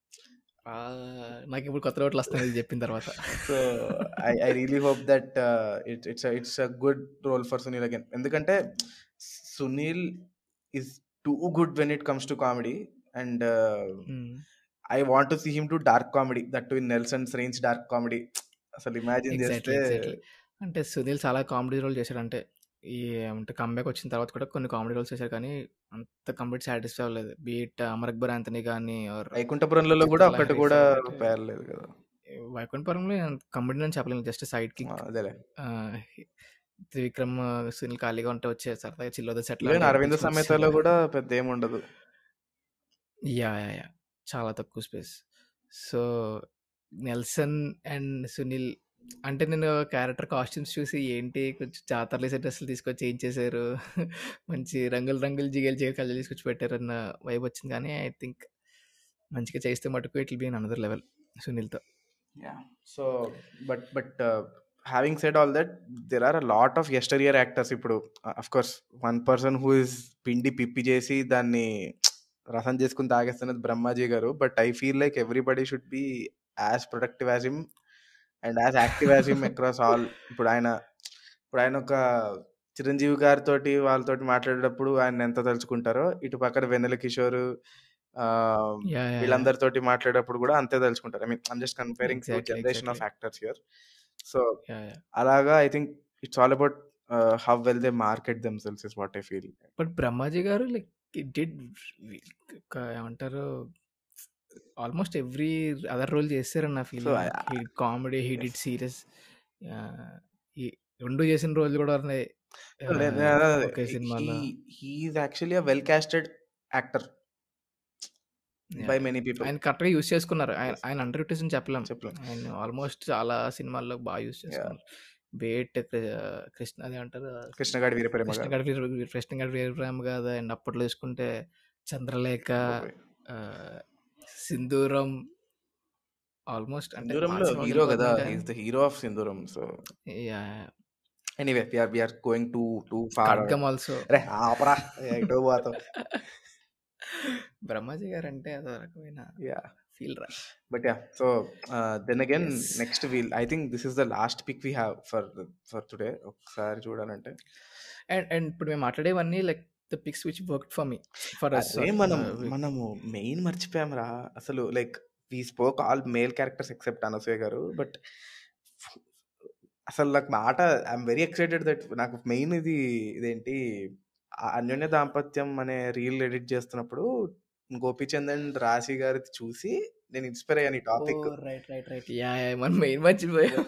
నాకు ఇప్పుడు కొత్త రోట్లు వస్తున్నాయి ఇది చెప్పిన తర్వాత so I I really hope that it's it's it's a good role for Sunil again ఎందుకంటే Sunil is too good when it comes to comedy and Hmm. I want to see him to dark comedy that to in Nelson's range dark comedy అసలు imagine exactly చేస్తే exactly అంటే సునీల్ చాలా comedy role చేశాడు అంటే ఈ అంటే comeback వచ్చిన తర్వాత కూడా కొన్ని కామెడీ రోల్స్ చేశారు కానీ అంత కంప్లీట్ సాటిస్ఫై అవ్వలేదు బీట్ అమర్ అక్బర్ ఆంతనీ కానీ or వైకుంఠపురంలో కూడా చిత్రలహరి ఒక్కటి కూడా ఫేవరెట్. పేర్లేదు కదా వైకుంఠపురంలో కామెడీ అని చెప్పలేను జస్ట్ సైడ్ కి ఆ, అదేలే త్రివిక్రమ్ సునీల్ ఖాళీగా ఉంటే వచ్చే సరదాగా చిల్లోద సెట్ ఈవెన్ అరవింద సమేతలో కూడా పెద్ద ఏమి ఉండదు యా యా యా చాలా తక్కువ space so Nelson and Sunil అంటే నేను క్యారెక్టర్ కాస్ట్యూమ్స్ చూసి ఏంటి కొంచెం జాతరలు వేసే డ్రెస్సులు తీసుకొచ్చి ఏం చేశారు మంచి రంగులు రంగులు జిగేలు జిగేలు కళ్ళు తీసుకొచ్చి పెట్టారు అన్న వైబ్ వచ్చింది కానీ ఐ థింక్ మంచిగా చేస్తే మటుకు ఇట్ బీ అనదర్ లెవెల్ సునీల్తో so but but having said all that there are a lot of yesteryear actors ఇప్పుడు of course one person who is పిండి పిప్పి చేసి దాన్ని రసం చేసుకుని తాగేస్తున్నది Brahmaji garu but I feel like everybody should be as productive as him and as active as him across all ఇప్పుడు ఆయన ఇప్పుడు ఆయన ఒక చిరంజీవి గారితో వాళ్ళతోటి మాట్లాడేటప్పుడు ఆయన ఎంత తలుచుకుంటారో ఇటు పక్కన వెన్నెల కిషోర్ ఆ, యా యా వీళ్ళందరితోటి మాట్లాడేటప్పుడు కూడా అంతే తలుచుకుంటారు I mean I'm just comparing to Exactly, generation of exactly. Actors here so yeah yeah అలాగా I think it's all about how well they market them sells is what I feel but Brahmaji garu like did ఏమంటారు almost every other role చేశారని నా feel So, I- he comedy he Yes. Did serious రెండు చేసిన రోజులు కూడా ఉన్నాయి ఒకే సినిమాలో he's actually a well casted actor by many people ఆయన కరెక్ట్గా యూస్ చేసుకున్నారు ఆయన Yes. ఆయన అండర్ యూటిస్ అని చెప్పలేం చెప్పలేం ఆయన ఆల్మోస్ట్ చాలా సినిమాల్లో బాగా యూస్ చేసుకున్నారు బేట్ కృష్ణ అది అంటారు కృష్ణగాడి వీరప్రేమ గాథ. కృష్ణగాడి వీర కృష్ణగాడి వీరప్రేమ గాథ అండ్ అప్పట్లో చూసుకుంటే చంద్రలేఖ బాబోయ్! ఆహ్, సింధూరం ఆల్మోస్ట్ అంటే సింధూరంలో పాత సినిమాకి హీరో గదా! వెళ్ళిపోతున్నాం హి కానీ is the hero of Sindhooram. So yeah! Anyway we are we are going too too far away. Khadgam also. అరే ఆపరా! ఎటో పోతావు. బ్రహ్మాజీ గారంటే అదో రకమైన యాహ్! ఫీల్ రా. But yeah! So ah, then again yes. Next we'll I think this is the last pick we have for for today. ఒకసారి చూడాలంటే and and ఇప్పుడు మేము మాట్లాడేవన్నీ like the picks which worked for me. For us అరే sorry. మనం ah, we మనము main మర్చిపోయాంరా. అసలు like we spoke all male characters except Anasuya garu. But అసలు నాకు మాట I am very excited that నాకు మెయిన్ ఇది ఇదేంటి ఆ 'అన్యోన్య దాంపత్యం' అనే రీల్ ఎడిట్ చేస్తున్నప్పుడు గోపీచంద్ అండ్ రాశి గారిది చూసి నేను ఇన్‌స్పైర్ అయ్యాను ఈ topic. Oh! Right. Right. Right. Yeah! Yeah! మనం మెయిన్ మర్చిపోయాం.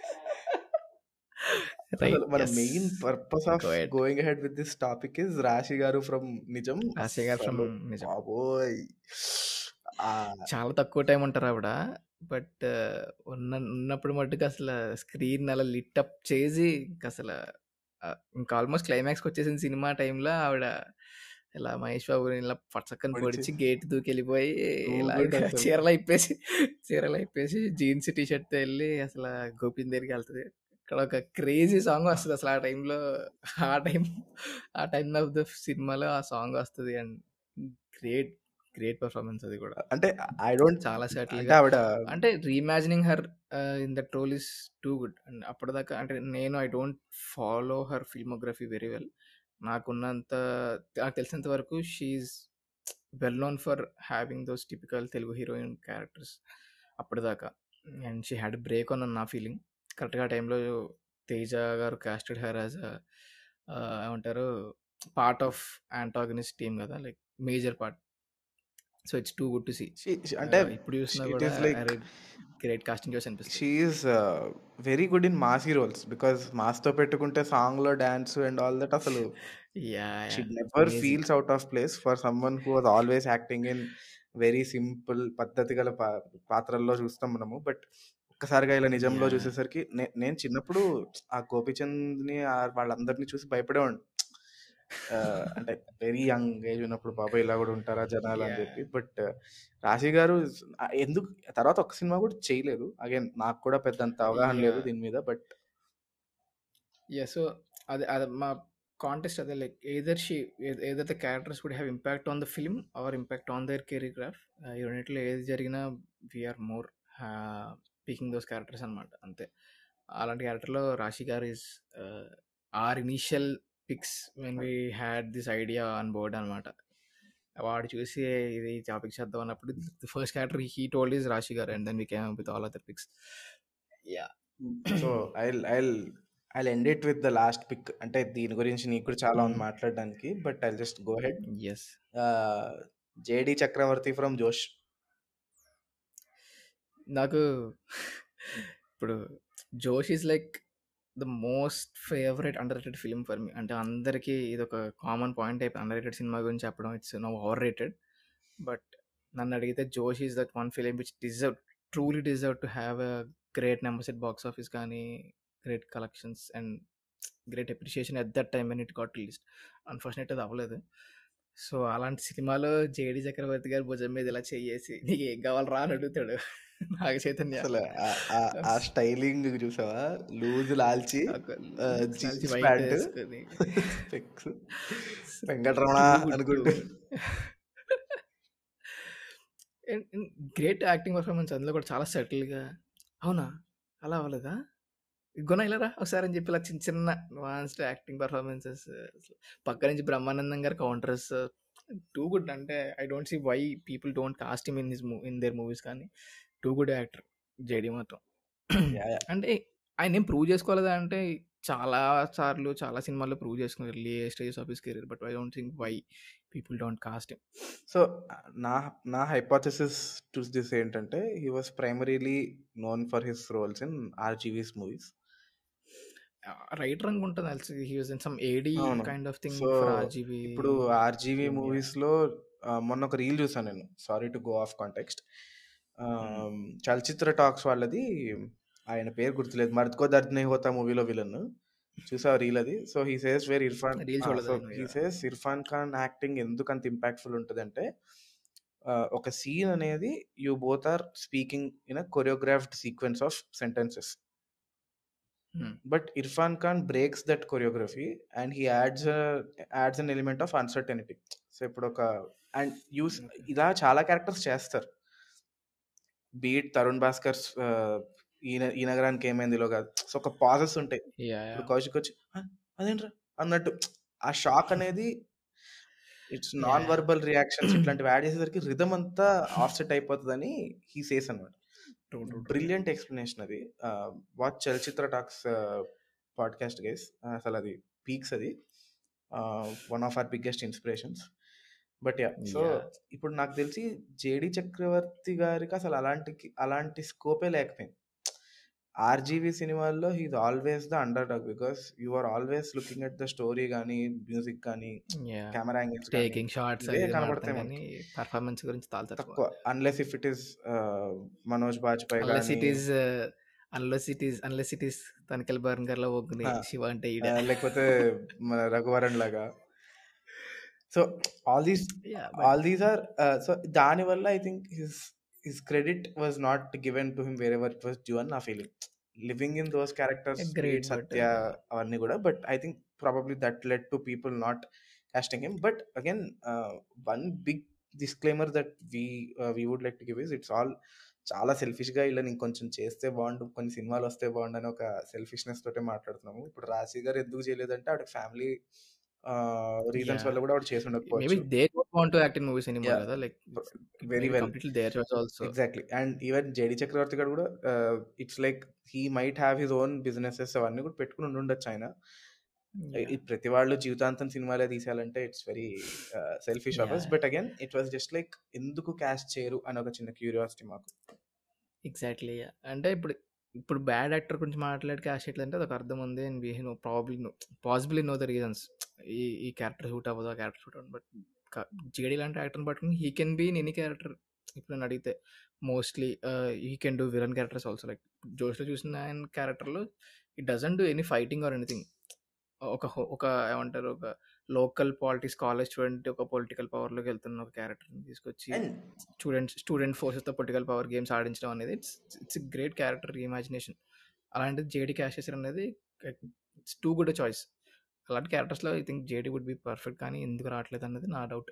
అసలు రైట్. మన yes. Main purpose of go head. Going ahead with this topic is Rashi garu from నిజం. రాశి గారు ఫ్రమ్ అసలు నిజం. బాబోయ్! ఆహ్, చాలా తక్కువ టైం ఉంటారు ఆవిడ. బట్ ఉన్న ఉన్నప్పుడు మట్టుకు అసల స్క్రీన్ అలా లిట్ అప్ చేసి ఇంకసల ఆహ్, ఇంకా ఆల్మోస్ట్ క్లైమాక్స్‌కి వచ్చేసిన సినిమా టైంలో ఆవిడ ఇలా మహేష్ బాబుని ఇలా పచ్చక్కన పొడిచి పొడిచి గేట్ దూకెళ్ళిపోయి టూ ఇలా గుడ్ అసలు. చీరలు ఇప్పేసి చీరలు ఇప్పేసి జీన్స్ టీ షర్ట్‌తో ఎళ్లి అసల గోపీని దగ్గరికెళ్తది. అక్కడ ఒక క్రేజీ సాంగ్ వస్తది అసలు ఆ టైంలో ఆ టైం ఆ టైమ్ ఆఫ్ ద సినిమాలో ఆ సాంగ్ వస్తది. అండ్ గ్రేట్ గ్రేట్ పెర్ఫార్మన్స్ అది కూడా. అంటే ఐ డోంట్ చాలా అంటే సెటిల్‌గా ఆవిడ అంటే reimagining her ah, in that role is too good. And అప్పటిదాకా అంటే నేను I don't follow her filmography very well. నాకున్నంత నాకు తెలిసినంత వరకు she is well known for having those typical Telugu heroine characters అప్పటిదాకా. And she had break on నా feeling. కరెక్ట్‌గా ఆ టైంలో తేజ గారు casted her as a ah, ఏమంటారు పార్ట్ ఆఫ్ యాంటాగనిస్ట్ టీమ్ కదా! Like major part. So it's too good to see. She she అంటే ah, ఇప్పుడు చూసినా ఇట్ కూడా ఈస్ లైక్ అరే! గ్రేట్ కాస్టింగ్ చాయిస్ అనిపిస్తది. She is ah, very good in massy roles. Because మాస్‌తో పెట్టుకుంటే సాంగ్‌లో డాన్స్ అండ్ ఆల్ దట్ అసలు yeah! She yeah! Never amazing. Feels out of place for someone who was always acting in very simple పద్ధతి గల పా పాత్రల్లో చూస్తాం మనము. బట్ ఒక్కసారిగా ఇలా నిజంలో యాహ్! చూసేసరికి నే నేను చిన్నప్పుడు ఆ గోపీచంద్‌ని ఆహ్, వాళ్ళందరిని చూసి భయపడేవాడిని. ఆహ్, అంటే వెరీ యంగ్ ఏజ్ ఉన్నప్పుడు బాబోయ్! ఇలా కూడా ఉంటారా జనాలు అని చెప్పి. యాహ్! బట్ రాశి గారు ఆహ్, ఎందుకు తర్వాత ఒక్క సినిమా కూడా చేయలేదు. అగైన్ నాకు కూడా పెద్దంత అవగాహన లేదు యాహ్! దీని మీద. But yeah! సో అదే అదే మా కాంటెస్ట్ అదే like either she either the characters would have impact on the film or impact on their career graph. Ah, ఈ రెండిట్లో ఏది జరిగినా we are more ah, picking those characters అనమాట అంతే. అలాంటి క్యారెక్టర్‌లో Rashi garu is ah, our initial picks when we had this idea on board అనమాట. వాడు చూసి ఇది టాపిక్ చేద్దాం అన్నప్పుడు the first character he told is Rashi garu and then we came up with all other picks. Yeah! So I'll I'll I'll end it with the last pick. అంటే దీని గురించి నీకు కూడా చాలా ఉంది హ్మ్. మాట్లాడడానికి. But I'll just go ahead. Yes. Ah, 'JD Chakravarthy from Josh'. నాకు ఇప్పుడు 'Josh' is like the most favourite underrated film for me. అంటే అందరికీ ఇదొక కామన్ పాయింట్ అయిపోయింది. అండర్ రేటెడ్ సినిమా గురించి చెప్పడం it's now overrated. But నన్ను అడిగితే 'Josh' is that one film which deserve truly deserve to have a great numbers at box office కానీ, great collections and great appreciation at that time when it got released. Unfortunate అది అవ్వలేదు. So అలాంటి సినిమాలో 'JD చక్రవర్తి' గారి భుజం మీద ఇలా చెయ్యేసి నీకేం కావాలిరా అని అడుగుతాడు నాగ చైతన్య. అసలు ఆహ్, ఆహ్, ఆ స్టైలింగ్ చూసావా? లూజ్ లాల్చి ఒక ఆహ్, లాల్చి జీన్స్ వైట్ ప్యాంట్, వేసుకొని specs Venkataramana too good too అనుకుంటూ and and great acting performance అందులో కూడా చాలా సెటిల్‌గా అవునా? అలా అవ్వలేదా? ఇదిగోనా ఇలా రా ఒకసారి అని చెప్పి ఇలా చిన్న చిన్న అడ్వాన్స్డ్ యాక్టింగ్ పర్ఫార్మెన్సెస్ పక్క నుంచి బ్రహ్మానందం గారి కౌంటర్స్ టూ గుడ్ అంటే I don't see why people don't cast him in his మూ ఇన్ దేర్ మూవీస్ కానీ టూ గుడ్ యాక్టర్ జేడీ మాత్రం. యాహ్! యాహ్! అంటే ఆయన ఏం ప్రూవ్ చేసుకోలేదా అంటే చాలా సార్లు చాలా సినిమాల్లో ప్రూవ్ చేసుకున్నారు early stages of his career. But I don't think why people don't cast him. So నా నా హైపోథెసిస్ టు దిస్ ఏంటంటే he was primarily known for his roles in RGV's movies. Writer అనుకుంటా తెలిసి he was in some AD అవును. Kind of thing so for RGV ఇప్పుడు RGV India. మూవీస్‌లో ah, మొన్న ఒక రీల్ చూసాను నేను. Sorry to go off context. Hmm. Ah, చలచిత్ర talks వాళ్ళది ఆయన పేరు గుర్తులేదు మర్దుకో దర్ద్ నే హోతా మూవీలో విలన్ చూసావు రీల్ అది so he says where Irfan Reel చూడలేదు సో నేను, he yeah. Says Irfan Khan acting ఎందుకు అంత ఇంపాక్ట్ఫుల్ ఉంటుంది అంటే ఒక సీన్ అనేది you both are speaking in a choreographed sequence of sentences Hmm. But Irfan Khan breaks that choreography and he adds adds an element of uncertainty so ఇప్పుడు ఒక and use Okay. ఇలా చాలా క్యారెక్టర్స్ చేస్తారు బీట్ తరుణ్ భాస్కర్ ఈయన ఈ నగరానికి ఏమైందిలో కాదు సో ఒక పాజెస్ ఉంటాయి యా ఇప్పుడు కౌశిక్ వచ్చి "ఆ, అదేంట్రా అన్నట్టు ఆ షాక్ అనేది it's non Yeah. Verbal reactions ఇట్లాంటివి యాడ్ చేసేసరికి రిధమ్ అంతా ఆఫ్సెట్ అయిపోతుందని హీ సేస్ అనమాట ట్రూ ట్రూ బ్రిలియంట్ ఎక్స్ప్లెనేషన్ అది watch Chalachitra Talks podcast guys అసలు అది పీక్స్ అది one of our biggest inspirations but yeah so Yeah. ఇప్పుడు నాకు తెలిసి జేడి చక్రవర్తి గారికి అసలు అలాంటి అలాంటి స్కోపే లేకపోయింది ఆర్జీవి సినిమాల్లో he's always the underdog because you are always looking at the story కానీ మ్యూజిక్ కానీ yeah camera angles taking shots ఇవే అది కనబడతాయి కానీ పర్ఫార్మెన్స్ గురించి చాలా తక్కువ తక్కువ unless if it is Manoj Bajpayee unless it కానీ is unless it is unless it is తనకెల్ బర్గర్ లో ఒగ్గుని ఆ. శివ అంటే ఈడ ఆ, లేకపోతే మన రఘువరన్ లాగా so all these Yeah, all these are so దాని వల్ల I think his his credit was not given to him wherever it was due అని నా feeling living in those characters Agreed, but, Satya uh, అవన్నీ కూడా but I think probably that led to people not casting him but again uh, one big disclaimer that we uh, we would like to give is it's all చాలా సెల్ఫిష్గా వీళ్ళని ఇంకొంచెం చేస్తే బాగుండు కొన్ని సినిమాలు వస్తే బాగుండు అని ఒక సెల్ఫిష్నెస్ తోటే మాట్లాడుతున్నాము ఇప్పుడు రాశి గారు ఎందుకు చేయలేదంటే ఆవిడ ఫ్యామిలీ రీజన్స్ Yeah. వల్ల కూడా ఆవిడ చేసి మేబీ ఉండకపోవచ్చు they don't want to act in movies anymore Yeah. కదా like very well completely their choice also exactly and even JD Chakravarthy garu కూడా it's like he might have his own businesses అవన్నీ కూడా పెట్టుకుని ఉండి ఉండొచ్చు ఆయన ఈ ప్రతి వాళ్ళు జీవితాంతం సినిమాలే తీసేయాలంటే it's very selfish of Yeah. But again it was just like ఎందుకు క్యాష్ చేయరు అని ఒక చిన్న క్యూరియాసిటీ మాకు ఎగ్జాక్ట్లీ అంటే ఇప్పుడు ఇప్పుడు బ్యాడ్ యాక్టర్ గురించి మాట్లాడి క్యాష్ అంటే అదొక అర్థం ఉంది and we know probably know possibly know the reasons ఈ ఈ క్యారెక్టర్ షూట్ అవ్వదు ఆ క్యారెక్టర్ షూట్ అవ్వదు బట్ జేడీ లాంటి యాక్టర్ని పట్టుకుని he can be in any character ఇప్పుడు నన్ను అడిగితే mostly he can do villain characters also like జోష్లో చూసిన ఆయన క్యారెక్టర్లో it doesn't do any fighting or anything ఒక హో- ఒక ఏమంటారు ఒక లోకల్ పాలిటిక్స్ కాలేజ్ స్టూడెంట్ ఒక పొలిటికల్ పవర్లోకి వెళ్తున్న ఒక క్యారెక్టర్ని తీసుకొచ్చి అండ్ స్టూడెంట్స్ స్టూడెంట్ ఫోర్సెస్తో పొలిటికల్ పవర్ గేమ్స్ ఆడించడం అనేది it's it's great character imagination అలాంటిది జేడీ క్యాష్ చేసారు అనేది ఇట్స్ టూ గుడ్ చాయిస్ అలాంటి క్యారెక్టర్స్లో I think JD would be perfect కానీ ఎందుకు రావట్లేదు అన్నది నా డౌట్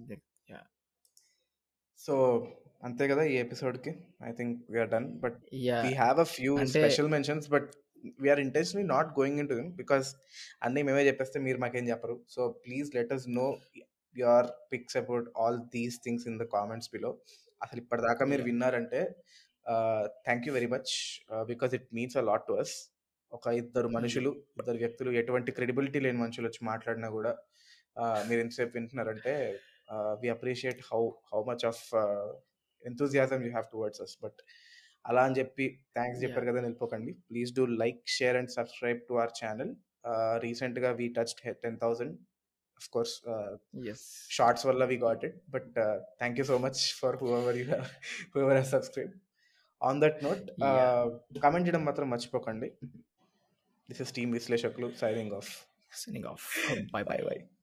సో అంతే కదా ఈ ఎపిసోడ్కి I think we're done but yeah we have a few అంటే- special mentions but we're intentionally not going into them because అన్నీ మేమే చెప్పేస్తే మీరు మాకేం చెప్పరు so please let us know your picks about all these things in the comments below అసలు ఇప్పటిదాకా మీరు Yeah. విన్నారంటే thank you very much because it means a lot to us ఒక ఇద్దరు మనుషులు ఇద్దరు వ్యక్తులు ఎటువంటి క్రెడిబిలిటీ లేని మనుషులు వచ్చి మాట్లాడినా కూడా uh, మీరు ఎంతసేపు వింటున్నారంటే we appreciate how how much of enthusiasm you have towards us but అలా అని చెప్పి థ్యాంక్స్ చెప్పారు కదా వెళ్ళిపోకండి please do like share and subscribe to our channel రీసెంట్గా we touch ten thousand of course yes shorts వల్ల we got it but thank you so much for whoever you whoever subscribe on that note Yeah. Comment చేయడం మాత్రం మర్చిపోకండి this is team విశ్లేషకులు signing of signing off bye bye bye by